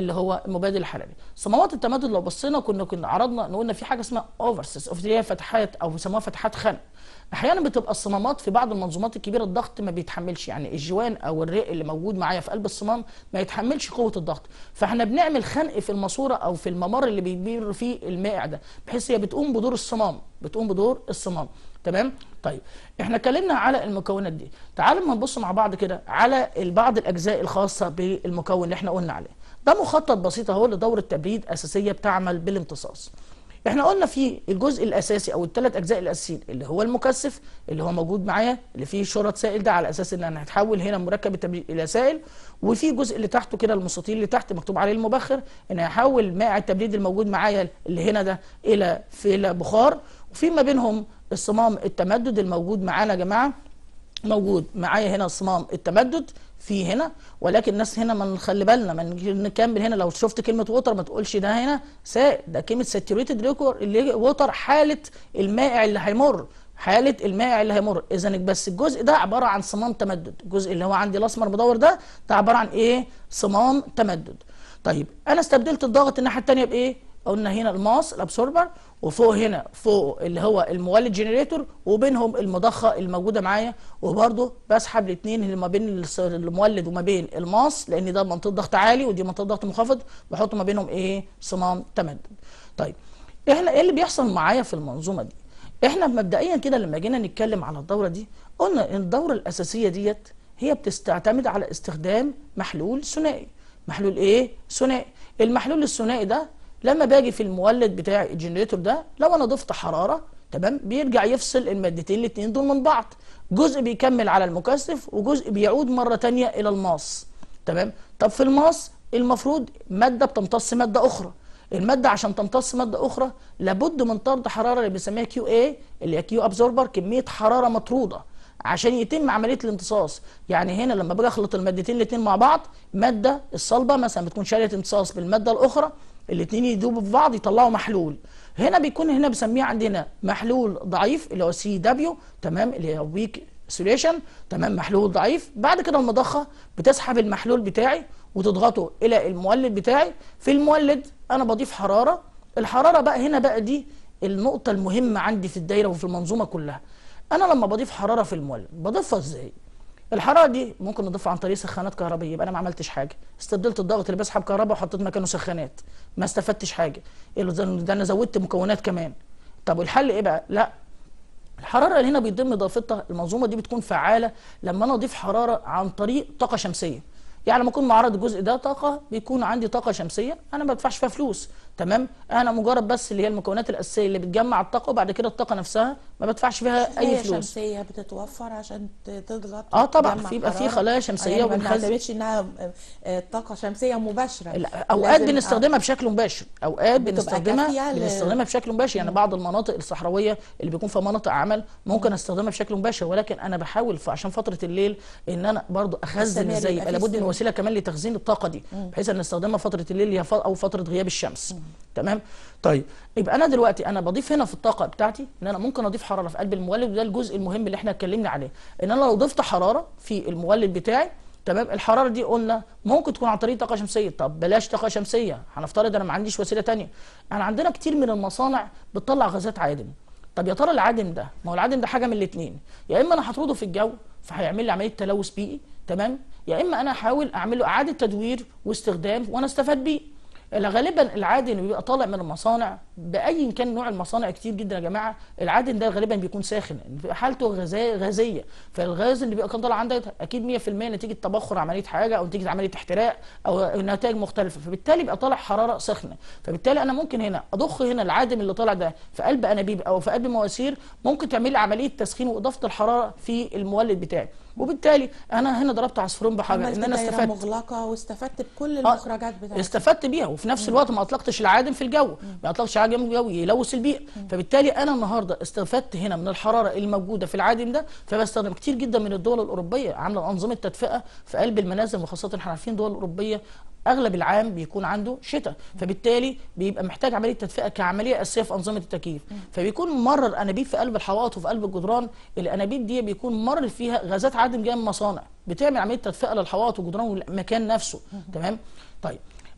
اللي هو المبادل الحراري صمامات التمدد لو بصينا كنا كنا عرضنا قلنا في حاجه اسمها اوفرسيس اوف اللي هي فتحات او بيسموها فتحات خنق احيانا بتبقى الصمامات في بعض المنظومات الكبيره الضغط ما بيتحملش يعني الجوان او الرئ اللي موجود معايا في قلب الصمام ما يتحملش قوه الضغط فاحنا بنعمل خنق في الماسوره او في الممر اللي بيمر فيه المائع ده بحيث هي بتقوم بدور الصمام بتقوم بدور الصمام تمام طيب احنا اتكلمنا على المكونات دي تعالوا ما نبص مع بعض كده على بعض الاجزاء الخاصه بالمكون اللي احنا قلنا عليه ده مخطط بسيط اهو لدوره تبريد اساسيه بتعمل بالامتصاص احنا قلنا في الجزء الاساسي او الثلاث اجزاء الاساسيين اللي هو المكثف اللي هو موجود معايا اللي فيه شرط سائل ده على اساس ان انا هتحول هنا مركب التبريد الى سائل وفي الجزء اللي تحته كده المستطيل اللي تحت مكتوب عليه المبخر ان هيحول مائع التبريد الموجود معايا اللي هنا ده الى في إلى بخار وفي ما بينهم الصمام التمدد الموجود معانا يا جماعه موجود معايا هنا صمام التمدد في هنا ولكن الناس هنا ما نخلي بالنا ما نكمل هنا لو شفت كلمه ووتر ما تقولش ده هنا سائل ده كلمه ساتوريتد ووتر حاله المائع اللي هيمر حاله المائع اللي هيمر اذا بس الجزء ده عباره عن صمام تمدد الجزء اللي هو عندي الاسمر مدور ده ده عباره عن ايه صمام تمدد طيب انا استبدلت الضغط الناحيه الثانيه بايه قلنا هنا الماس الابسوربر وفوق هنا فوق اللي هو المولد جنريتور وبينهم المضخه الموجوده معايا وبرده بسحب الاثنين اللي ما بين المولد وما بين الماس لان ده منطقه ضغط عالي ودي منطقه ضغط منخفض بحط ما بينهم ايه صمام تمدد طيب احنا ايه اللي بيحصل معايا في المنظومه دي احنا مبدئيا كده لما جينا نتكلم على الدوره دي قلنا ان الدوره الاساسيه ديت هي بتستعتمد على استخدام محلول ثنائي محلول ايه ثنائي المحلول الثنائي ده لما باجي في المولد بتاع الجنريتور ده لو انا ضفت حراره تمام بيرجع يفصل المادتين الاثنين دول من بعض جزء بيكمل على المكثف وجزء بيعود مره تانية الى الماس تمام طب في الماس المفروض ماده بتمتص ماده اخرى الماده عشان تمتص ماده اخرى لابد من طرد حراره اللي بنسميها كيو اي اللي هي كيو ابزوربر كميه حراره مطروده عشان يتم عمليه الامتصاص يعني هنا لما باجي اخلط المادتين الاثنين مع بعض ماده الصلبه مثلا بتكون شايله امتصاص بالماده الاخرى الاثنين يدوبوا في بعض يطلعوا محلول هنا بيكون هنا بنسميه عندنا محلول ضعيف اللي هو سي دبليو تمام اللي هو ويك سوليوشن تمام محلول ضعيف بعد كده المضخه بتسحب المحلول بتاعي وتضغطه الى المولد بتاعي في المولد انا بضيف حراره الحراره بقى هنا بقى دي النقطه المهمه عندي في الدايره وفي المنظومه كلها انا لما بضيف حراره في المولد بضيفها ازاي الحراره دي ممكن نضيفها عن طريق سخانات كهربائيه يبقى انا ما عملتش حاجه استبدلت الضغط اللي بسحب كهرباء وحطيت مكانه سخانات ما استفدتش حاجه ده انا زودت مكونات كمان طب والحل ايه بقى لا الحراره اللي هنا بيتم اضافتها المنظومه دي بتكون فعاله لما انا اضيف حراره عن طريق طاقه شمسيه يعني لما اكون معرض الجزء ده طاقه بيكون عندي طاقه شمسيه انا ما بدفعش فيها فلوس تمام انا مجرد بس اللي هي المكونات الاساسيه اللي بتجمع الطاقه وبعد كده الطاقه نفسها ما بدفعش فيها اي فلوس شمسيه بتتوفر عشان تضغط اه طبعا في يبقى في خلايا شمسيه يعني ما وبنخزن بنعتمدش انها طاقه شمسيه مباشره لا، اوقات لازم- بنستخدمها بشكل مباشر اوقات بتبقى بنستخدمها كافية ل- بنستخدمها بشكل مباشر يعني بعض المناطق الصحراويه اللي بيكون فيها مناطق عمل ممكن استخدمها بشكل مباشر ولكن انا بحاول ف- عشان فتره الليل ان انا برضو اخزن استمر، ازاي يبقى يبقى في لابد من استمرار. وسيله كمان لتخزين الطاقه دي بحيث ان نستخدمها فتره الليل اللي هي ف- او فتره غياب الشمس تمام طيب يبقى انا دلوقتي انا بضيف هنا في الطاقه بتاعتي ان انا ممكن اضيف حراره في قلب المولد وده الجزء المهم اللي احنا اتكلمنا عليه ان انا لو ضفت حراره في المولد بتاعي تمام الحراره دي قلنا ممكن تكون عن طريق طاقه شمسيه طب بلاش طاقه شمسيه هنفترض انا ما عنديش وسيله تانية انا عندنا كتير من المصانع بتطلع غازات عادم طب يا ترى العادم ده ما هو العادم ده حاجه من الاثنين يا اما انا هطرده في الجو فهيعمل لي عمليه تلوث بيئي تمام يا اما انا احاول اعمل له اعاده تدوير واستخدام وانا استفاد بيه لا، غالبا العادن اللي بيبقى طالع من المصانع باي كان نوع المصانع كتير جدا يا جماعه العادن ده غالبا بيكون ساخن بيبقى حالته غازيه غازيه فالغاز اللي بيبقى كان طالع عندك اكيد 100% نتيجه تبخر عمليه حاجه او نتيجه عمليه احتراق او نتائج مختلفه فبالتالي بيبقى طالع حراره سخنه فبالتالي انا ممكن هنا اضخ هنا العادم اللي طالع ده في قلب انابيب او في قلب مواسير ممكن تعمل لي عمليه تسخين واضافه الحراره في المولد بتاعي وبالتالي انا هنا ضربت عصفورين بحجر عملت ان انا دايرة استفدت مغلقه واستفدت بكل المخرجات بتاعتها استفدت بيها وفي نفس الوقت ما اطلقتش العادم في الجو ما اطلقش عادم في الجو يلوث البيئه فبالتالي انا النهارده استفدت هنا من الحراره الموجوده في العادم ده فبستخدم كتير جدا من الدول الاوروبيه عامله انظمه تدفئه في قلب المنازل وخاصه احنا عارفين الدول الاوروبيه اغلب العام بيكون عنده شتاء فبالتالي بيبقى محتاج عمليه تدفئه كعمليه اساسيه في انظمه التكييف فبيكون ممرر انابيب في قلب الحوائط وفي قلب الجدران الانابيب دي بيكون ممرر فيها غازات عادم جايه من مصانع بتعمل عمليه تدفئه للحوائط والجدران والمكان نفسه تمام طيب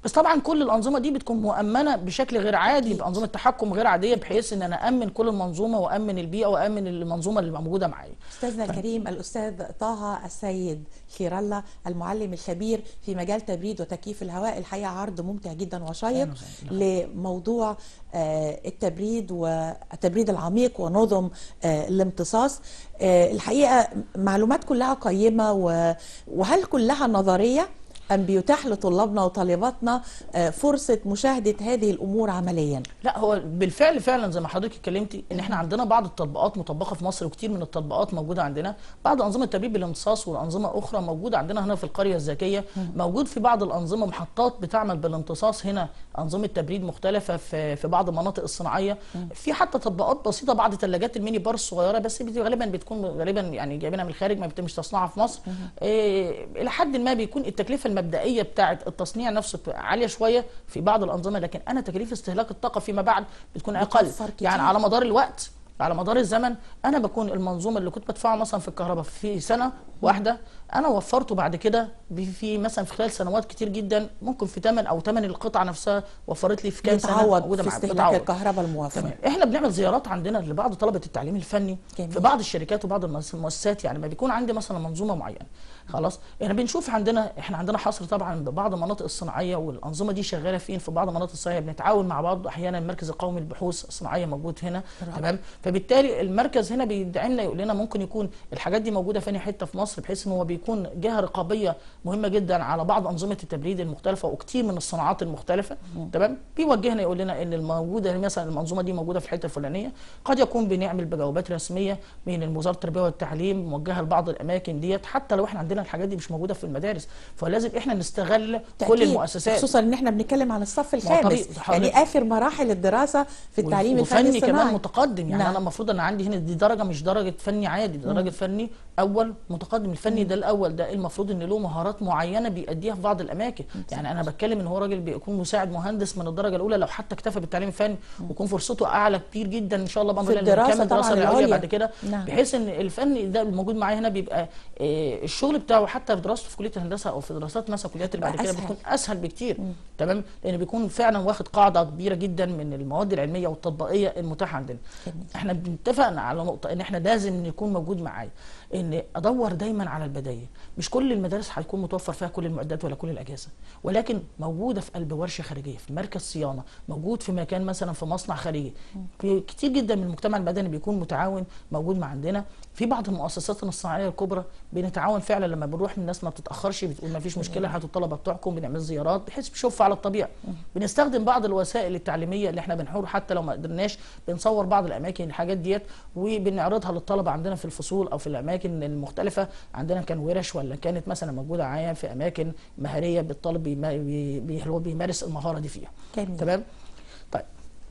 بس طبعا كل الانظمه دي بتكون مؤمنه بشكل غير عادي بانظمه تحكم غير عاديه بحيث ان انا امن كل المنظومه وامن البيئه وامن المنظومه اللي موجوده معايا استاذنا الكريم الاستاذ طه السيد خير الله المعلم الخبير في مجال تبريد وتكييف الهواء الحقيقه عرض ممتع جدا وشيق أهلاً وسهلاً. لموضوع آه، التبريد والتبريد العميق ونظم آه، الامتصاص آه، الحقيقه معلومات كلها قيمه و- وهل كلها نظريه ام بيتاح لطلابنا وطالباتنا آه، فرصه مشاهده هذه الامور عمليا لا هو بالفعل فعلا زي ما حضرتك اتكلمتي ان احنا عندنا بعض التطبيقات مطبقه في مصر وكتير من التطبيقات موجوده عندنا بعض انظمه التبريد بالامتصاص والانظمه اخرى موجوده عندنا هنا في القريه الذكيه موجود في بعض الانظمه محطات بتعمل بالامتصاص هنا انظمه تبريد مختلفه في في بعض المناطق الصناعيه في حتى تطبيقات بسيطه بعض ثلاجات الميني بار الصغيره بس بت- غالبا بتكون غالبا يعني جايبينها من الخارج ما بيتمش تصنيعها في مصر إيه الى حد ما بيكون التكلفه المبدئيه بتاعه التصنيع نفسه بتبقى عاليه شويه في بعض الانظمه لكن انا تكاليف استهلاك الطاقه فيما بعد بتكون اقل بتوفر كتير. يعني على مدار الوقت على مدار الزمن انا بكون المنظومه اللي كنت بدفعها مثلا في الكهرباء في سنه واحده انا وفرته بعد كده ب- في مثلا في خلال سنوات كتير جدا ممكن في ثمن او ثمن القطعه نفسها وفرت لي في كام سنه بيتعوض موجوده في مع- استهلاك بتعوض. الكهرباء الموفر تمام احنا بنعمل زيارات عندنا لبعض طلبه التعليم الفني جميل. في بعض الشركات وبعض المؤس- المؤسسات يعني ما بيكون عندي مثلا منظومه معينه خلاص احنا بنشوف عندنا احنا عندنا حصر طبعا ببعض المناطق الصناعيه والانظمه دي شغاله فين في بعض المناطق الصناعيه بنتعاون مع بعض احيانا المركز القومي للبحوث الصناعيه موجود هنا رائع. تمام فبالتالي المركز هنا بيدعمنا يقول لنا ممكن يكون الحاجات دي موجوده في أي حته في مصر بحيث ان هو بيكون جهه رقابيه مهمه جدا على بعض انظمه التبريد المختلفه وكتير من الصناعات المختلفه تمام بيوجهنا يقول لنا ان الموجوده مثلا المنظومه دي موجوده في الحته الفلانيه قد يكون بنعمل بجوابات رسميه من وزاره التربيه والتعليم موجهه لبعض الاماكن ديت حتى لو احنا عندنا الحاجات دي مش موجوده في المدارس فلازم احنا نستغل كل تأكيد. المؤسسات خصوصا ان احنا بنتكلم عن الصف ما هو الخامس طبيعي. حضرتك- يعني اخر مراحل الدراسه في التعليم الفني وفني الصناعي كمان متقدم يعني نعم. انا المفروض انا عندي هنا دي درجه مش درجه فني عادي دي درجه فني اول متقدم الفني ده الاول ده المفروض ان له مهارات معينه بيأديها في بعض الاماكن يعني انا بتكلم ان هو راجل بيكون مساعد مهندس من الدرجه الاولى لو حتى اكتفى بالتعليم الفني ويكون فرصته اعلى كتير جدا ان شاء الله بامر في الله لما الدراسة يكمل طبعاً الدراسه العليا العليا. بعد كده نعم. بحيث ان الفني ده الموجود معايا هنا بيبقى آه، الشغل بتاعه حتى في دراسته في كليه الهندسه او في دراسات مثلا كليات اللي بعد بقى كده أسهل. بتكون اسهل بكتير تمام لان بيكون فعلا واخد قاعده كبيره جدا من المواد العلميه والتطبيقيه المتاحه عندنا جميل. احنا بنتفق على نقطه ان احنا لازم يكون موجود معايا ان ادور دايما على البدايه مش كل المدارس هيكون متوفر فيها كل المعدات ولا كل الاجهزه ولكن موجوده في قلب ورشه خارجيه في مركز صيانه موجود في مكان مثلا في مصنع خارجي في كتير جدا من المجتمع المدني بيكون متعاون موجود مع عندنا في بعض المؤسسات الصناعيه الكبرى بنتعاون فعلا لما بنروح الناس ما بتتاخرش بتقول ما فيش مشكله هاتوا الطلبه بتوعكم بنعمل زيارات بحيث بنشوف على الطبيعه بنستخدم بعض الوسائل التعليميه اللي احنا بنحور حتى لو ما قدرناش بنصور بعض الاماكن الحاجات ديت وبنعرضها للطلبه عندنا في الفصول او في الاماكن المختلفه عندنا كان ورش ولا كانت مثلا موجوده معايا في اماكن مهاريه بالطالب بيما- بي- بي- هو بيمارس المهاره دي فيها جميل. تمام طيب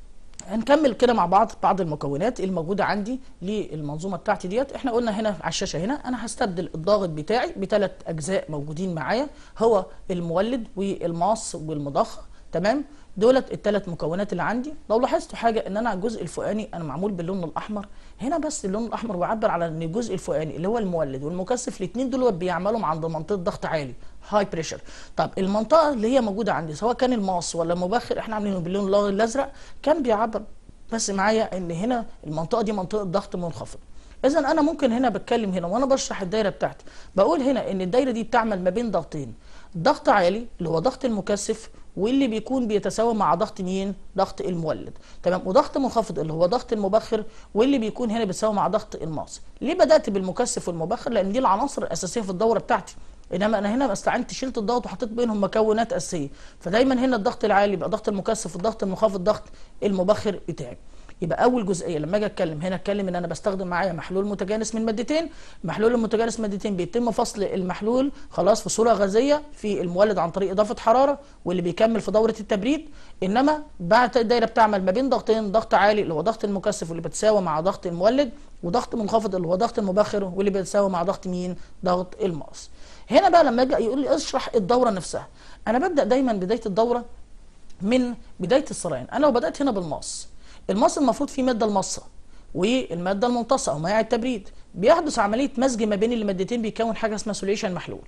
هنكمل كده مع بعض بعض المكونات الموجوده عندي للمنظومه بتاعتي ديت احنا قلنا هنا على الشاشه هنا انا هستبدل الضاغط بتاعي بثلاث اجزاء موجودين معايا هو المولد والماص والمضخه تمام دولت الثلاث مكونات اللي عندي لو لاحظتوا حاجه ان انا الجزء الفوقاني انا معمول باللون الاحمر هنا بس اللون الاحمر بيعبر على ان الجزء الفوقاني اللي هو المولد والمكثف الاثنين دول بيعملوا عند منطقه ضغط عالي هاي بريشر طب المنطقه اللي هي موجوده عندي سواء كان الماص ولا المبخر احنا عاملينه باللون الازرق كان بيعبر بس معايا ان هنا المنطقه دي منطقه ضغط منخفض اذا انا ممكن هنا بتكلم هنا وانا بشرح الدايره بتاعتي بقول هنا ان الدايره دي بتعمل ما بين ضغطين ضغط عالي اللي هو ضغط المكثف واللي بيكون بيتساوى مع ضغط مين ضغط المولد تمام وضغط منخفض اللي هو ضغط المبخر واللي بيكون هنا بيتساوى مع ضغط الماص ليه بدات بالمكثف والمبخر لان دي العناصر الاساسيه في الدوره بتاعتي انما انا هنا استعنت شلت الضغط وحطيت بينهم مكونات اساسيه فدايما هنا الضغط العالي يبقى ضغط المكثف والضغط المنخفض ضغط المبخر بتاعي يبقى اول جزئيه لما اجي اتكلم هنا اتكلم ان انا بستخدم معايا محلول متجانس من مادتين محلول المتجانس مادتين بيتم فصل المحلول خلاص في صوره غازيه في المولد عن طريق اضافه حراره واللي بيكمل في دوره التبريد انما بعد الدايره بتعمل ما بين ضغطين ضغط عالي اللي هو ضغط المكثف واللي بتساوي مع ضغط المولد وضغط منخفض اللي هو ضغط المبخر واللي بيتساوي مع ضغط مين ضغط الماس هنا بقى لما اجي يقول لي اشرح الدوره نفسها انا ببدا دايما بدايه الدوره من بدايه السريان انا لو بدات هنا بالماس الماس المفروض فيه ماده المصه والماده الممتصه او مائع التبريد بيحدث عمليه مزج ما بين المادتين بيكون حاجه اسمها سوليشن محلول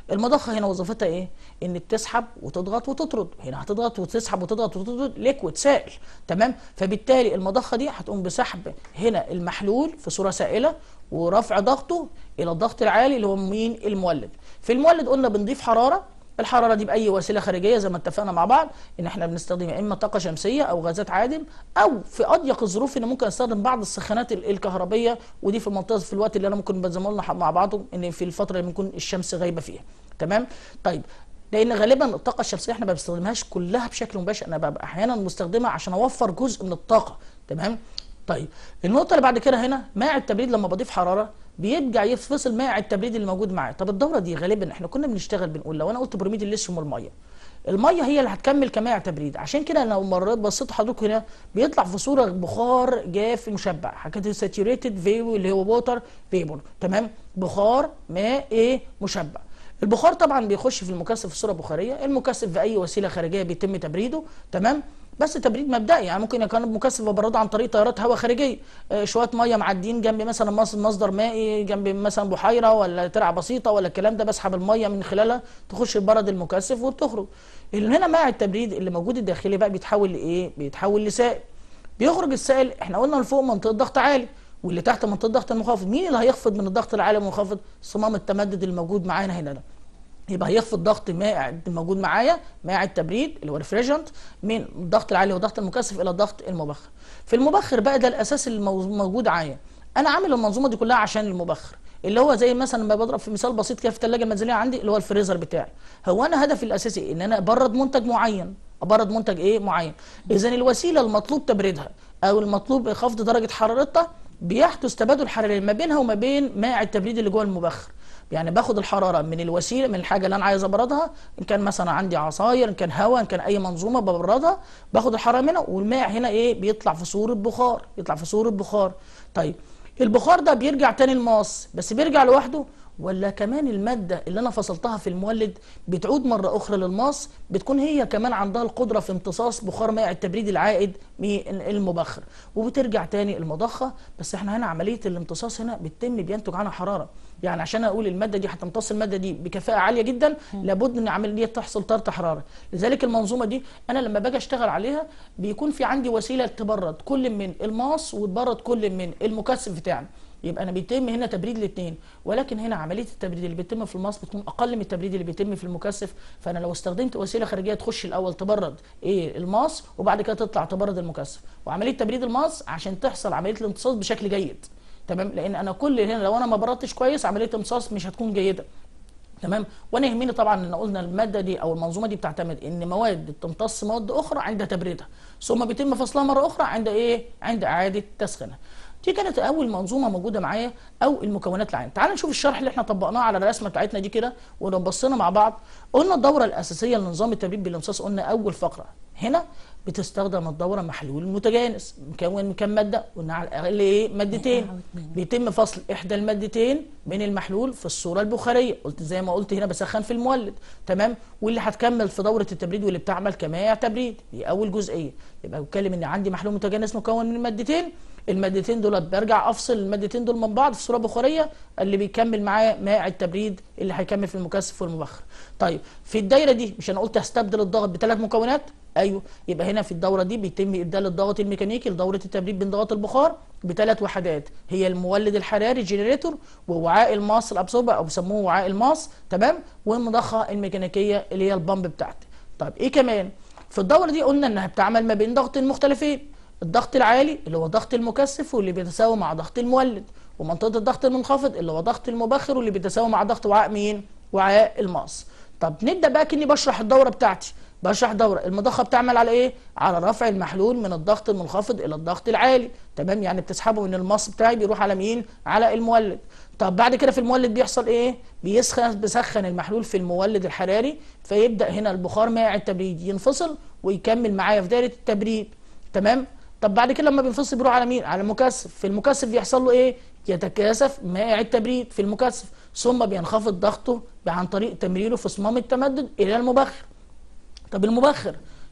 المضخه هنا وظيفتها ايه ان بتسحب وتضغط وتطرد هنا هتضغط وتسحب وتضغط وتطرد ليكويد سائل تمام فبالتالي المضخه دي هتقوم بسحب هنا المحلول في صوره سائله ورفع ضغطه الى الضغط العالي اللي هو مين المولد في المولد قلنا بنضيف حراره الحراره دي باي وسيله خارجيه زي ما اتفقنا مع بعض ان احنا بنستخدم يا اما طاقه شمسيه او غازات عادم او في اضيق الظروف ان ممكن استخدم بعض السخانات ال- الكهربيه ودي في المنطقه في الوقت اللي انا ممكن بنزمه لنا مع بعض ان في الفتره اللي بنكون الشمس غايبه فيها تمام طيب لان غالبا الطاقه الشمسيه احنا ما بنستخدمهاش كلها بشكل مباشر انا ببقى احيانا مستخدمها عشان اوفر جزء من الطاقه تمام طيب النقطه اللي بعد كده هنا ماء التبريد لما بضيف حراره بيرجع يفصل ماء التبريد اللي موجود معاه طب الدوره دي غالبا احنا كنا بنشتغل بنقول لو انا قلت بروميد الليثيوم والميه الميه هي اللي هتكمل كماء تبريد عشان كده لو مرات بصيت حضرتك هنا بيطلع في صوره بخار جاف مشبع حكايه ساتوريتد فيو اللي هو ووتر فيبور تمام بخار ماء ايه مشبع البخار طبعا بيخش في المكثف في صوره بخاريه المكثف في اي وسيله خارجيه بيتم تبريده تمام بس تبريد مبدئي يعني ممكن يكون مكثف ببرده عن طريق تيارات هواء خارجيه آه، شويه ميه معديين جنب مثلا مص- مصدر مائي جنب مثلا بحيره ولا ترعه بسيطه ولا الكلام ده بسحب الميه من خلالها تخش البرد المكثف وبتخرج اللي هنا ماء التبريد اللي موجود الداخلي بقى بيتحول لايه بيتحول لسائل بيخرج السائل احنا قلنا لفوق منطقه ضغط عالي واللي تحت منطقه ضغط المنخفض مين اللي هيخفض من الضغط العالي والمنخفض صمام التمدد الموجود معانا هنا ده يبقى هيخفض ضغط ماء الموجود معايا ماء التبريد اللي هو ريفريجنت من الضغط العالي والضغط المكثف الى الضغط المبخر في المبخر بقى ده الاساس اللي مو- موجود معايا انا عامل المنظومه دي كلها عشان المبخر اللي هو زي مثلا لما بضرب في مثال بسيط كده في الثلاجه المنزليه عندي اللي هو الفريزر بتاعي هو انا هدفي الاساسي إيه؟ ان انا ابرد منتج معين ابرد منتج ايه معين اذا الوسيله المطلوب تبريدها او المطلوب خفض درجه حرارتها بيحدث تبادل حراري ما بينها وما بين ماء التبريد اللي جوه المبخر يعني باخد الحراره من الوسيله من الحاجه اللي انا عايز ابردها ان كان مثلا عندي عصاير ان كان هواء ان كان اي منظومه ببردها باخد الحراره منها والماء هنا ايه بيطلع في صوره بخار يطلع في صوره بخار طيب البخار ده بيرجع تاني الماس بس بيرجع لوحده ولا كمان المادة اللي أنا فصلتها في المولد بتعود مرة أخرى للماس بتكون هي كمان عندها القدرة في امتصاص بخار ماء التبريد العائد من المبخر وبترجع تاني المضخة بس احنا هنا عملية الامتصاص هنا بتتم بينتج عنها حرارة يعني عشان اقول الماده دي هتمتص الماده دي بكفاءه عاليه جدا لابد ان عمليه تحصل طرد حراره لذلك المنظومه دي انا لما باجي اشتغل عليها بيكون في عندي وسيله تبرد كل من الماس وتبرد كل من المكثف بتاعنا يبقى انا بيتم هنا تبريد الاثنين ولكن هنا عمليه التبريد اللي بيتم في الماس بتكون اقل من التبريد اللي بيتم في المكثف فانا لو استخدمت وسيله خارجيه تخش الاول تبرد ايه الماس وبعد كده تطلع تبرد المكثف وعمليه تبريد الماس عشان تحصل عمليه الامتصاص بشكل جيد تمام لان انا كل هنا لو انا ما بردتش كويس عمليه امتصاص مش هتكون جيده تمام وانا يهمني طبعا ان قلنا الماده دي او المنظومه دي بتعتمد ان مواد تمتص مواد اخرى عند تبريدها ثم بيتم فصلها مره اخرى عند ايه عند اعاده تسخينها دي كانت اول منظومه موجوده معايا او المكونات العين تعال نشوف الشرح اللي احنا طبقناه على الرسمه بتاعتنا دي كده ولو بصينا مع بعض قلنا الدوره الاساسيه لنظام التبريد بالامتصاص قلنا اول فقره هنا بتستخدم الدوره محلول متجانس مكون من كام ماده قلنا على الاقل ايه مادتين بيتم فصل احدى المادتين من المحلول في الصوره البخاريه قلت زي ما قلت هنا بسخن في المولد تمام واللي هتكمل في دوره التبريد واللي بتعمل كمائع تبريد دي اول جزئيه يبقى بتكلم ان عندي محلول متجانس مكون من مادتين المادتين دول برجع افصل المادتين دول من بعض في صوره بخاريه اللي بيكمل معاه ماء التبريد اللي هيكمل في المكثف والمبخر طيب في الدايره دي مش انا قلت هستبدل الضغط بثلاث مكونات ايوه يبقى هنا في الدوره دي بيتم ابدال الضغط الميكانيكي لدوره التبريد بين ضغط البخار بثلاث وحدات هي المولد الحراري الجنريتور ووعاء الماس الابسوربر او بيسموه وعاء الماس تمام والمضخه الميكانيكيه اللي هي البامب بتاعتي طيب ايه كمان في الدوره دي قلنا انها بتعمل ما بين ضغطين مختلفين الضغط العالي اللي هو ضغط المكثف واللي بيتساوي مع ضغط المولد ومنطقه الضغط المنخفض اللي هو ضغط المبخر واللي بيتساوي مع ضغط وعاء مين وعاء الماس طب نبدا بقى كني بشرح الدوره بتاعتي بشرح دوره المضخه بتعمل على ايه على رفع المحلول من الضغط المنخفض الى الضغط العالي تمام يعني بتسحبه من الماس بتاعي بيروح على مين على المولد طب بعد كده في المولد بيحصل ايه بيسخن بسخن المحلول في المولد الحراري فيبدا هنا البخار مائع التبريد ينفصل ويكمل معايا في دايره التبريد تمام طب بعد كده لما بينفصل بيروح على مين على المكثف في المكثف بيحصل له ايه يتكاثف مائع التبريد في المكثف ثم بينخفض ضغطه عن طريق تمريره في صمام التمدد الى المبخر طب المبخر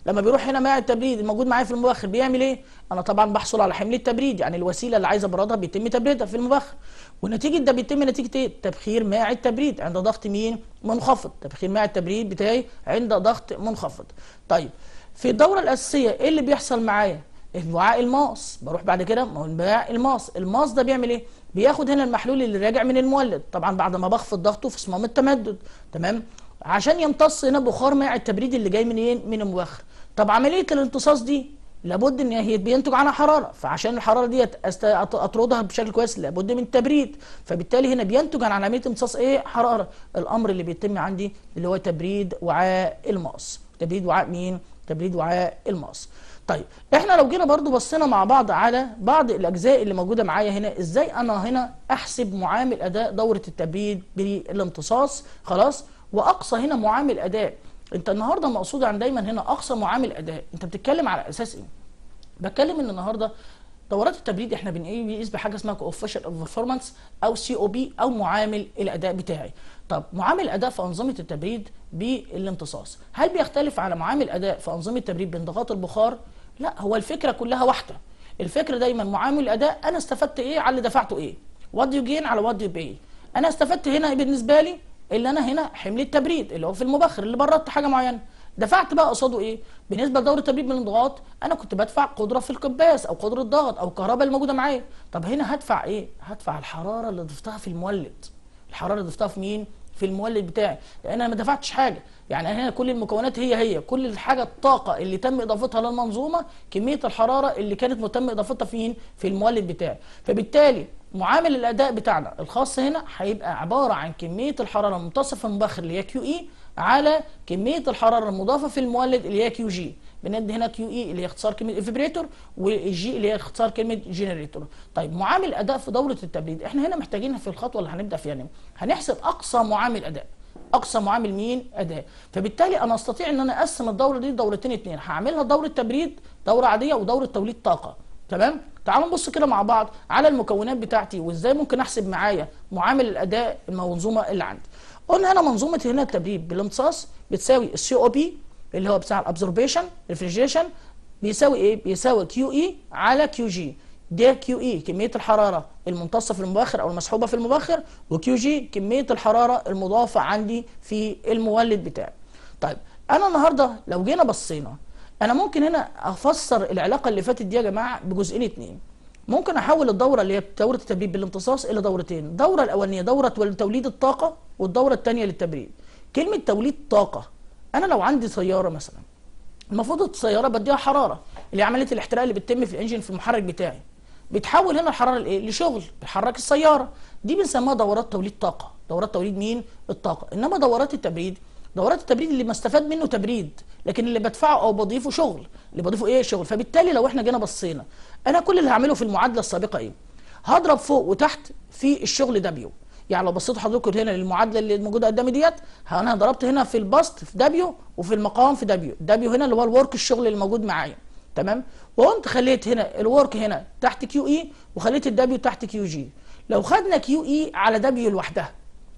لما بيروح هنا ماء التبريد الموجود معايا في المبخر بيعمل ايه انا طبعا بحصل على حمل التبريد يعني الوسيله اللي عايز ابردها بيتم تبريدها في المبخر ونتيجه ده بيتم نتيجه ايه تبخير ماء التبريد عند ضغط مين منخفض تبخير ماء التبريد بتاعي عند ضغط منخفض طيب في الدوره الاساسيه ايه اللي بيحصل معايا وعاء الماس بروح بعد كده وعاء الماس الماس ده بيعمل ايه بياخد هنا المحلول اللي راجع من المولد طبعا بعد ما بخفض ضغطه في صمام التمدد تمام عشان يمتص هنا بخار ماء التبريد اللي جاي من ايه من المبخر طب عمليه الامتصاص دي لابد ان هي بينتج عنها حراره فعشان الحراره دي اطردها بشكل كويس لابد من التبريد فبالتالي هنا بينتج عن عمليه امتصاص ايه حراره الامر اللي بيتم عندي اللي هو تبريد وعاء الماس تبريد وعاء مين تبريد وعاء الماس طيب احنا لو جينا برضو بصينا مع بعض على بعض الاجزاء اللي موجوده معايا هنا ازاي انا هنا احسب معامل اداء دوره التبريد بالامتصاص خلاص واقصى هنا معامل اداء انت النهارده مقصود عن دايما هنا اقصى معامل اداء انت بتتكلم على اساس ايه بتكلم ان النهارده دورات التبريد احنا بنقيس بحاجه اسمها كوفيشنت اوف بيرفورمانس او سي او بي او معامل الاداء بتاعي طب معامل الاداء في انظمه التبريد بالامتصاص هل بيختلف على معامل الاداء في انظمه التبريد بانضغاط البخار لا هو الفكره كلها واحده الفكره دايما معامل الاداء انا استفدت ايه على اللي دفعته ايه وات يو جين على وات يو باي انا استفدت هنا بالنسبه لي اللي انا هنا حمل التبريد اللي هو في المبخر اللي بردت حاجه معينه دفعت بقى قصاده ايه بالنسبه لدوره التبريد بالانضغاط انا كنت بدفع قدره في الكباس او قدره ضغط او الكهرباء الموجوده معايا طب هنا هدفع ايه هدفع الحراره اللي ضفتها في المولد الحراره اللي ضفتها في مين في المولد بتاعي لان انا ما دفعتش حاجه يعني هنا كل المكونات هي هي كل الحاجه الطاقه اللي تم اضافتها للمنظومه كميه الحراره اللي كانت متم اضافتها فين في المولد بتاعي فبالتالي معامل الاداء بتاعنا الخاص هنا هيبقى عباره عن كميه الحراره الممتصه في المبخر اللي هي كيو اي على كميه الحراره المضافه في المولد اللي هي كيو جي بندي هنا كيو اي اللي هي اختصار كلمه افيبريتور والجي اللي هي اختصار كلمه جنريتور طيب معامل اداء في دوره التبريد احنا هنا محتاجين في الخطوه اللي هنبدا فيها يعني هنحسب اقصى معامل اداء اقصى معامل مين اداء فبالتالي انا استطيع ان انا اقسم الدوره دي لدورتين اتنين هعملها دوره تبريد دوره عاديه ودوره توليد طاقه تمام تعالوا نبص كده مع بعض على المكونات بتاعتي وازاي ممكن احسب معايا معامل الاداء المنظومه اللي عندي قلنا هنا منظومه هنا التبريد بالامتصاص بتساوي السي او بي اللي هو بتاع الابزوربيشن ريفريجريشن بيساوي ايه بيساوي كيو اي على كيو جي ده كيو اي كميه الحراره الممتصه في المبخر او المسحوبه في المبخر وكيو جي كميه الحراره المضافه عندي في المولد بتاعي طيب انا النهارده لو جينا بصينا انا ممكن هنا افسر العلاقه اللي فاتت دي يا جماعه بجزئين اتنين ممكن احول الدوره اللي هي دوره التبريد بالامتصاص الى دورتين الدوره الاولانيه دوره توليد الطاقه والدوره الثانيه للتبريد كلمه توليد طاقه انا لو عندي سياره مثلا المفروض السياره بديها حراره اللي هي عمليه الاحتراق اللي بتتم في الانجن في المحرك بتاعي بتحول هنا الحراره لايه لشغل بتحرك السياره دي بنسميها دورات توليد طاقه دورات توليد مين الطاقه انما دورات التبريد دورات التبريد اللي ما استفاد منه تبريد لكن اللي بدفعه او بضيفه شغل اللي بضيفه ايه شغل فبالتالي لو احنا جينا بصينا انا كل اللي هعمله في المعادله السابقه ايه هضرب فوق وتحت في الشغل دبليو يعني لو بصيتوا حضرتك هنا للمعادله اللي موجوده قدامي ديت انا ضربت هنا في البسط في دبليو وفي المقام في دبليو دبليو هنا اللي هو الورك الشغل اللي موجود معايا تمام وقمت خليت هنا الورك هنا تحت كيو اي وخليت الدبليو تحت كيو جي لو خدنا كيو اي على دبليو لوحدها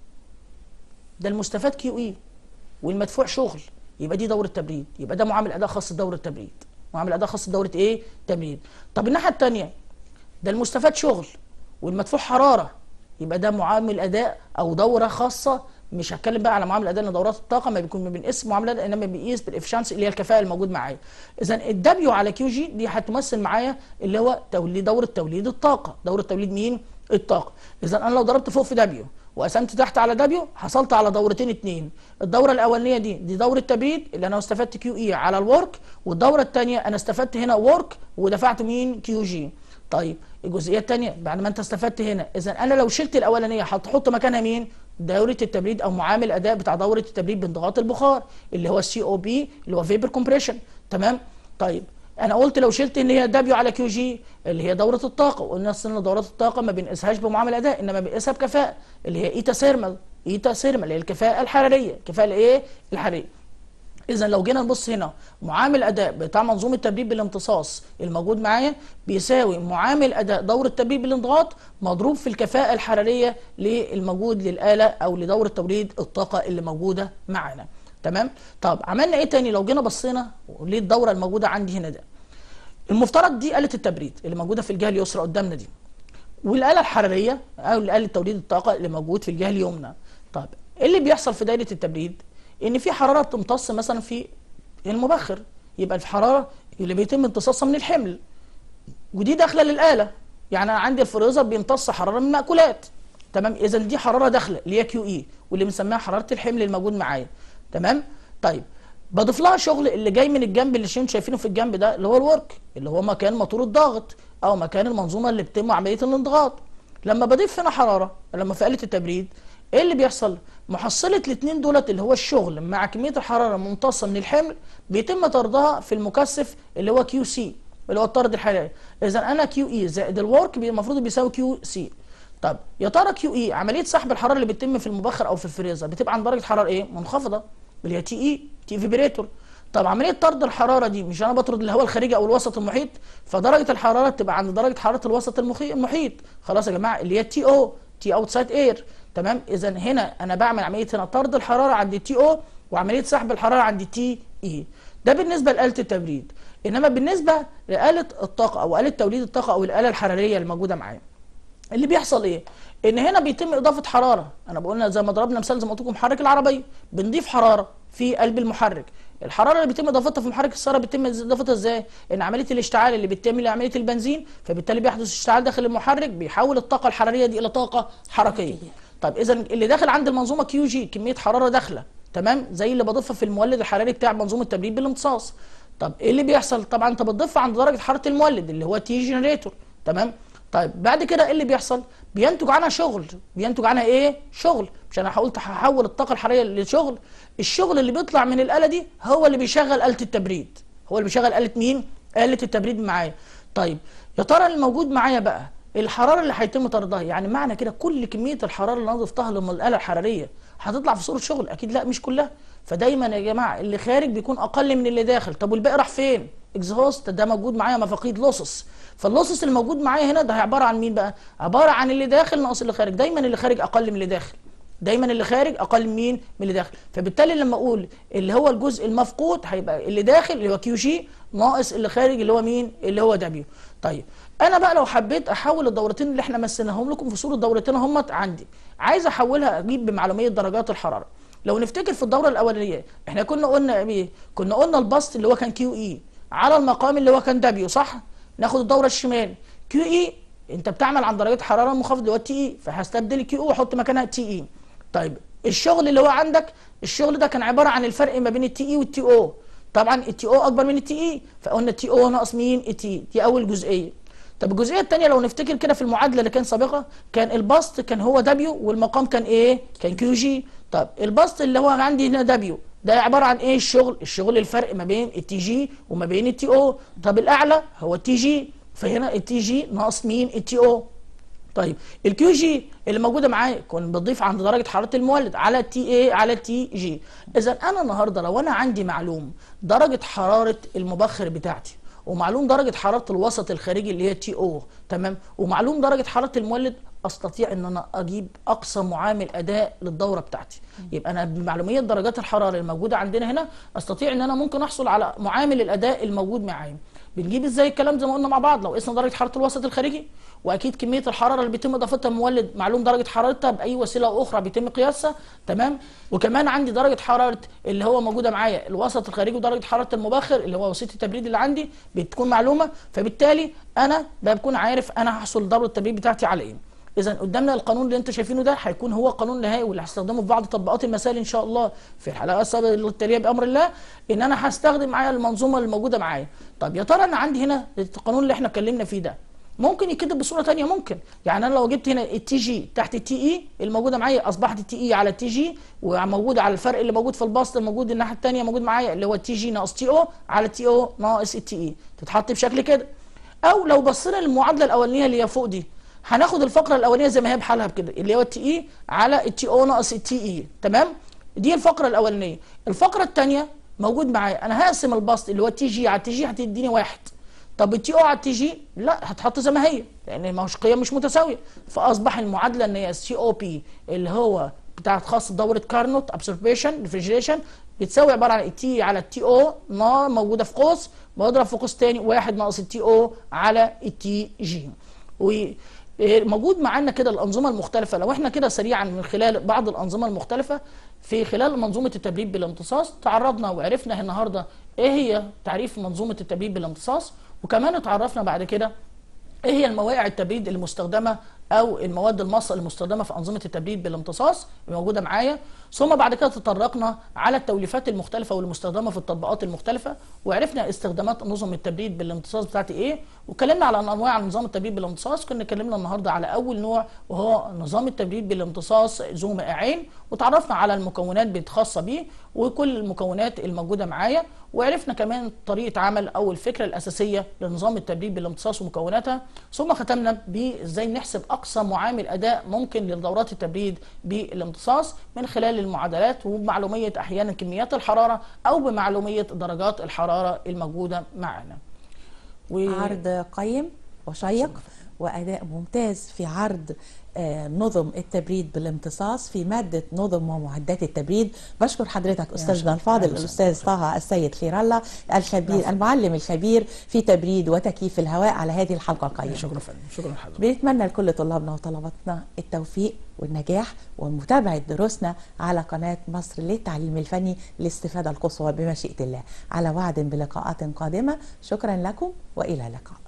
ده المستفاد كيو اي والمدفوع شغل يبقى دي دوره تبريد يبقى ده معامل اداء خاص بدوره التبريد معامل اداء خاص بدوره ايه تبريد طب الناحيه الثانيه ده المستفاد شغل والمدفوع حراره يبقى ده معامل اداء او دوره خاصه مش هتكلم بقى على معامل اداء لان دورات الطاقه ما بيكون ما بنقيس معامل اداء انما بنقيس بالافشنس اللي هي الكفاءه الموجود معايا اذا الدبليو على كيو جي دي هتمثل معايا اللي هو توليد دوره توليد الطاقه دوره توليد مين الطاقه اذا انا لو ضربت فوق في دبليو وقسمت تحت على دبليو حصلت على دورتين اتنين الدوره الاولانيه دي دي دوره تبريد اللي انا استفدت كيو اي على الورك والدوره الثانيه انا استفدت هنا ورك ودفعت مين كيو جي طيب الجزئيه الثانيه بعد ما انت استفدت هنا اذا انا لو شلت الاولانيه هتحط مكانها مين دوره التبريد او معامل اداء بتاع دوره التبريد بانضغاط البخار اللي هو السي او بي اللي هو فيبر كومبريشن تمام طيب انا قلت لو شلت ان هي دبليو على كيو جي اللي هي دوره الطاقه وقلنا ان دورات الطاقه ما بنقيسهاش بمعامل اداء انما بنقيسها بكفاءه اللي هي ايتا سيرمال ايتا سيرمال اللي هي الكفاءه الحراريه الكفاءه الايه الحراريه اذا لو جينا نبص هنا معامل اداء بتاع منظومه التبريد بالامتصاص الموجود معايا بيساوي معامل اداء دوره التبريد بالانضغاط مضروب في الكفاءه الحراريه للموجود للاله او لدوره توليد الطاقه اللي موجوده معانا تمام طب عملنا ايه تاني لو جينا بصينا ليه الدوره الموجوده عندي هنا ده المفترض دي آلة التبريد اللي موجودة في الجهة اليسرى قدامنا دي والآلة الحرارية أو آلة توليد الطاقة اللي موجود في الجهة اليمنى طب إيه اللي بيحصل في دايرة التبريد إن في حرارة بتمتص مثلا في المبخر يبقى الحرارة اللي بيتم امتصاصها من الحمل ودي داخلة للآلة يعني أنا عندي الفريزر بيمتص حرارة من المأكولات تمام إذا دي حرارة داخلة اللي هي كيو إي واللي بنسميها حرارة الحمل الموجود معايا تمام طيب بضيف لها شغل اللي جاي من الجنب اللي انتم شايفينه في الجنب ده اللي هو الورك اللي هو مكان موتور الضغط او مكان المنظومه اللي بتتم عمليه الانضغاط لما بضيف هنا حراره لما في آلة التبريد ايه اللي بيحصل محصله الاثنين دولت اللي هو الشغل مع كميه الحراره الممتصه من الحمل بيتم طردها في المكثف اللي هو كيو سي اللي هو الطرد الحراري اذا انا كيو اي زائد الورك المفروض بيساوي كيو سي طب يا ترى كيو اي عمليه سحب الحراره اللي بتتم في المبخر او في الفريزر بتبقى عند درجه حراره ايه منخفضه اللي هي تي اي تي فيبريتور طب عمليه طرد الحراره دي مش انا بطرد الهواء الخارجي او الوسط المحيط فدرجه الحراره بتبقى عند درجه حراره الوسط المخي- المحيط خلاص يا جماعه اللي هي تي او تي اوتسايد اير تمام اذا هنا انا بعمل عمليه هنا طرد الحراره عند التي او وعمليه سحب الحراره عند التي اي ده بالنسبه لاله التبريد انما بالنسبه لاله الطاقه او اله توليد الطاقه او الاله الحراريه الموجوده معايا اللي بيحصل ايه ان هنا بيتم اضافه حراره انا بقولنا زي ما ضربنا مثال زي ما قلت لكم محرك العربيه بنضيف حراره في قلب المحرك الحراره اللي بيتم اضافتها في محرك السياره بيتم اضافتها ازاي ان عمليه الاشتعال اللي بتتم لعمليه البنزين فبالتالي بيحدث اشتعال داخل المحرك بيحول الطاقه الحراريه دي الى طاقه حركيه طب اذا اللي داخل عند المنظومه كيو جي كميه حراره داخله تمام زي اللي بضيفها في المولد الحراري بتاع منظومه التبريد بالامتصاص طب ايه اللي بيحصل طبعا انت بتضيفها عند درجه حراره المولد اللي هو تي جنريتور تمام طيب بعد كده ايه اللي بيحصل بينتج عنها شغل بينتج عنها ايه شغل مش انا حاولت هحول الطاقه الحراريه لشغل الشغل اللي بيطلع من الاله دي هو اللي بيشغل اله التبريد هو اللي بيشغل اله مين اله التبريد معايا طيب يا ترى الموجود معايا بقى الحراره اللي هيتم طردها يعني معنى كده كل كميه الحراره اللي انا ضفتها لما الاله الحراريه هتطلع في صوره شغل اكيد لا مش كلها فدايما يا جماعه اللي خارج بيكون اقل من اللي داخل طب والباقي راح فين اكزهوست ده موجود معايا مفاقيد لوسس فاللوسس الموجود معايا هنا ده عباره عن مين بقى عباره عن اللي داخل ناقص اللي خارج دايما اللي خارج اقل من اللي داخل دايما اللي خارج اقل من مين من اللي داخل فبالتالي لما اقول اللي هو الجزء المفقود هيبقى اللي داخل اللي هو كيو جي ناقص اللي خارج اللي هو مين اللي هو دبليو طيب انا بقى لو حبيت احول الدورتين اللي احنا مثلناهم لكم في صوره دورتين همت عندي عايز احولها اجيب بمعلوميه درجات الحراره لو نفتكر في الدوره الاولانيه احنا كنا قلنا ايه كنا قلنا البسط اللي هو كان كيو اي على المقام اللي هو كان دبليو صح ناخد الدوره الشمال كيو اي انت بتعمل عن درجات حراره منخفضه اللي هو التي اي فهستبدل الكيو اي واحط مكانها تي اي طيب الشغل اللي هو عندك الشغل ده كان عباره عن الفرق ما بين التي اي والتي او طبعا التي او اكبر من التي اي فقلنا التي او ناقص مين التي دي اول جزئيه طب الجزئيه الثانيه لو نفتكر كده في المعادله اللي كان سابقه كان البسط كان هو دبليو والمقام كان ايه كان كيو جي طب البسط اللي هو عندي هنا دبليو ده عباره عن ايه الشغل الشغل الفرق ما بين التي جي وما بين التي او طب الاعلى هو التي جي فهنا التي جي ناقص مين التي او طيب الكيو جي اللي موجوده معايا كنت بتضيف عند درجه حراره المولد على التي اي على التي جي اذا انا النهارده لو انا عندي معلوم درجه حراره المبخر بتاعتي ومعلوم درجه حراره الوسط الخارجي اللي هي تي او تمام ومعلوم درجه حراره المولد استطيع ان انا اجيب اقصى معامل اداء للدوره بتاعتي يبقى انا بمعلوميه درجات الحراره الموجوده عندنا هنا استطيع ان انا ممكن احصل على معامل الاداء الموجود معايا بنجيب ازاي الكلام زي ما قلنا مع بعض لو قسنا درجه حراره الوسط الخارجي واكيد كميه الحراره اللي بيتم اضافتها مولد معلوم درجه حرارتها باي وسيله اخرى بيتم قياسها تمام وكمان عندي درجه حراره اللي هو موجوده معايا الوسط الخارجي ودرجه حراره المبخر اللي هو وسيله التبريد اللي عندي بتكون معلومه فبالتالي انا بكون عارف انا هحصل دوره التبريد بتاعتي على ايه اذا قدامنا القانون اللي انتم شايفينه ده هيكون هو قانون نهائي واللي هستخدمه في بعض تطبيقات المسائل ان شاء الله في الحلقات السابقه التاليه بامر الله ان انا هستخدم معايا المنظومه الموجوده معايا طب يا ترى انا عندي هنا القانون اللي احنا اتكلمنا فيه ده ممكن يتكتب بصوره ثانيه ممكن يعني انا لو جبت هنا التي جي تحت التي اي الموجوده معايا اصبحت التي اي على التي جي وموجوده على الفرق اللي موجود في البسط الموجود الناحيه الثانيه موجود معايا اللي هو التي جي ناقص تي او على التي او ناقص التي اي تتحط بشكل كده او لو بصينا للمعادله الاولانيه اللي هي فوق دي هناخد الفقره الاولانيه زي ما هي بحالها بكده اللي هو التي اي على التي او ناقص التي اي تمام دي الفقره الاولانيه الفقره الثانيه موجود معايا انا هقسم البسط اللي هو التي جي على التي جي هتديني واحد طب التي او على التي جي لا هتحط زي ما هي لان ما هوش قيم مش متساويه فاصبح المعادله ان هي سي او بي اللي هو بتاعت خاص دوره كارنوت ابسوربيشن ريفريجريشن بتساوي عباره عن التي على التي او نار موجوده في قوس بضرب في قوس تاني واحد ناقص التي او على التي جي وموجود معانا كده الانظمه المختلفه لو احنا كده سريعا من خلال بعض الانظمه المختلفه في خلال منظومه التبريد بالامتصاص تعرضنا وعرفنا النهارده ايه هي تعريف منظومه التبريد بالامتصاص وكمان اتعرفنا بعد كده ايه هي المواقع التبريد المستخدمه او المواد المصة المستخدمه في انظمه التبريد بالامتصاص موجوده معايا ثم بعد كده تطرقنا على التوليفات المختلفه والمستخدمه في التطبيقات المختلفه وعرفنا استخدامات نظم التبريد بالامتصاص بتاعتي ايه واتكلمنا على انواع نظام التبريد بالامتصاص كنا اتكلمنا النهارده على اول نوع وهو نظام التبريد بالامتصاص ذو مائعين وتعرفنا على المكونات الخاصه بيه وكل المكونات الموجوده معايا وعرفنا كمان طريقه عمل او الفكره الاساسيه لنظام التبريد بالامتصاص ومكوناتها ثم ختمنا بازاي نحسب اقصى معامل اداء ممكن لدورات التبريد بالامتصاص من خلال المعادلات وبمعلوميه احيانا كميات الحراره او بمعلوميه درجات الحراره الموجوده معنا. و... عرض قيم وشيق واداء ممتاز في عرض نظم التبريد بالامتصاص في مادة نظم ومعدات التبريد بشكر حضرتك أستاذنا الفاضل الأستاذ طه السيد خير الله الخبير المعلم الخبير في تبريد وتكييف الهواء على هذه الحلقة القيمة شكرا فندم شكرا حضرتك بنتمنى لكل طلابنا وطلباتنا التوفيق والنجاح ومتابعة دروسنا على قناة مصر للتعليم الفني للاستفادة القصوى بمشيئة الله على وعد بلقاءات قادمة شكرا لكم وإلى اللقاء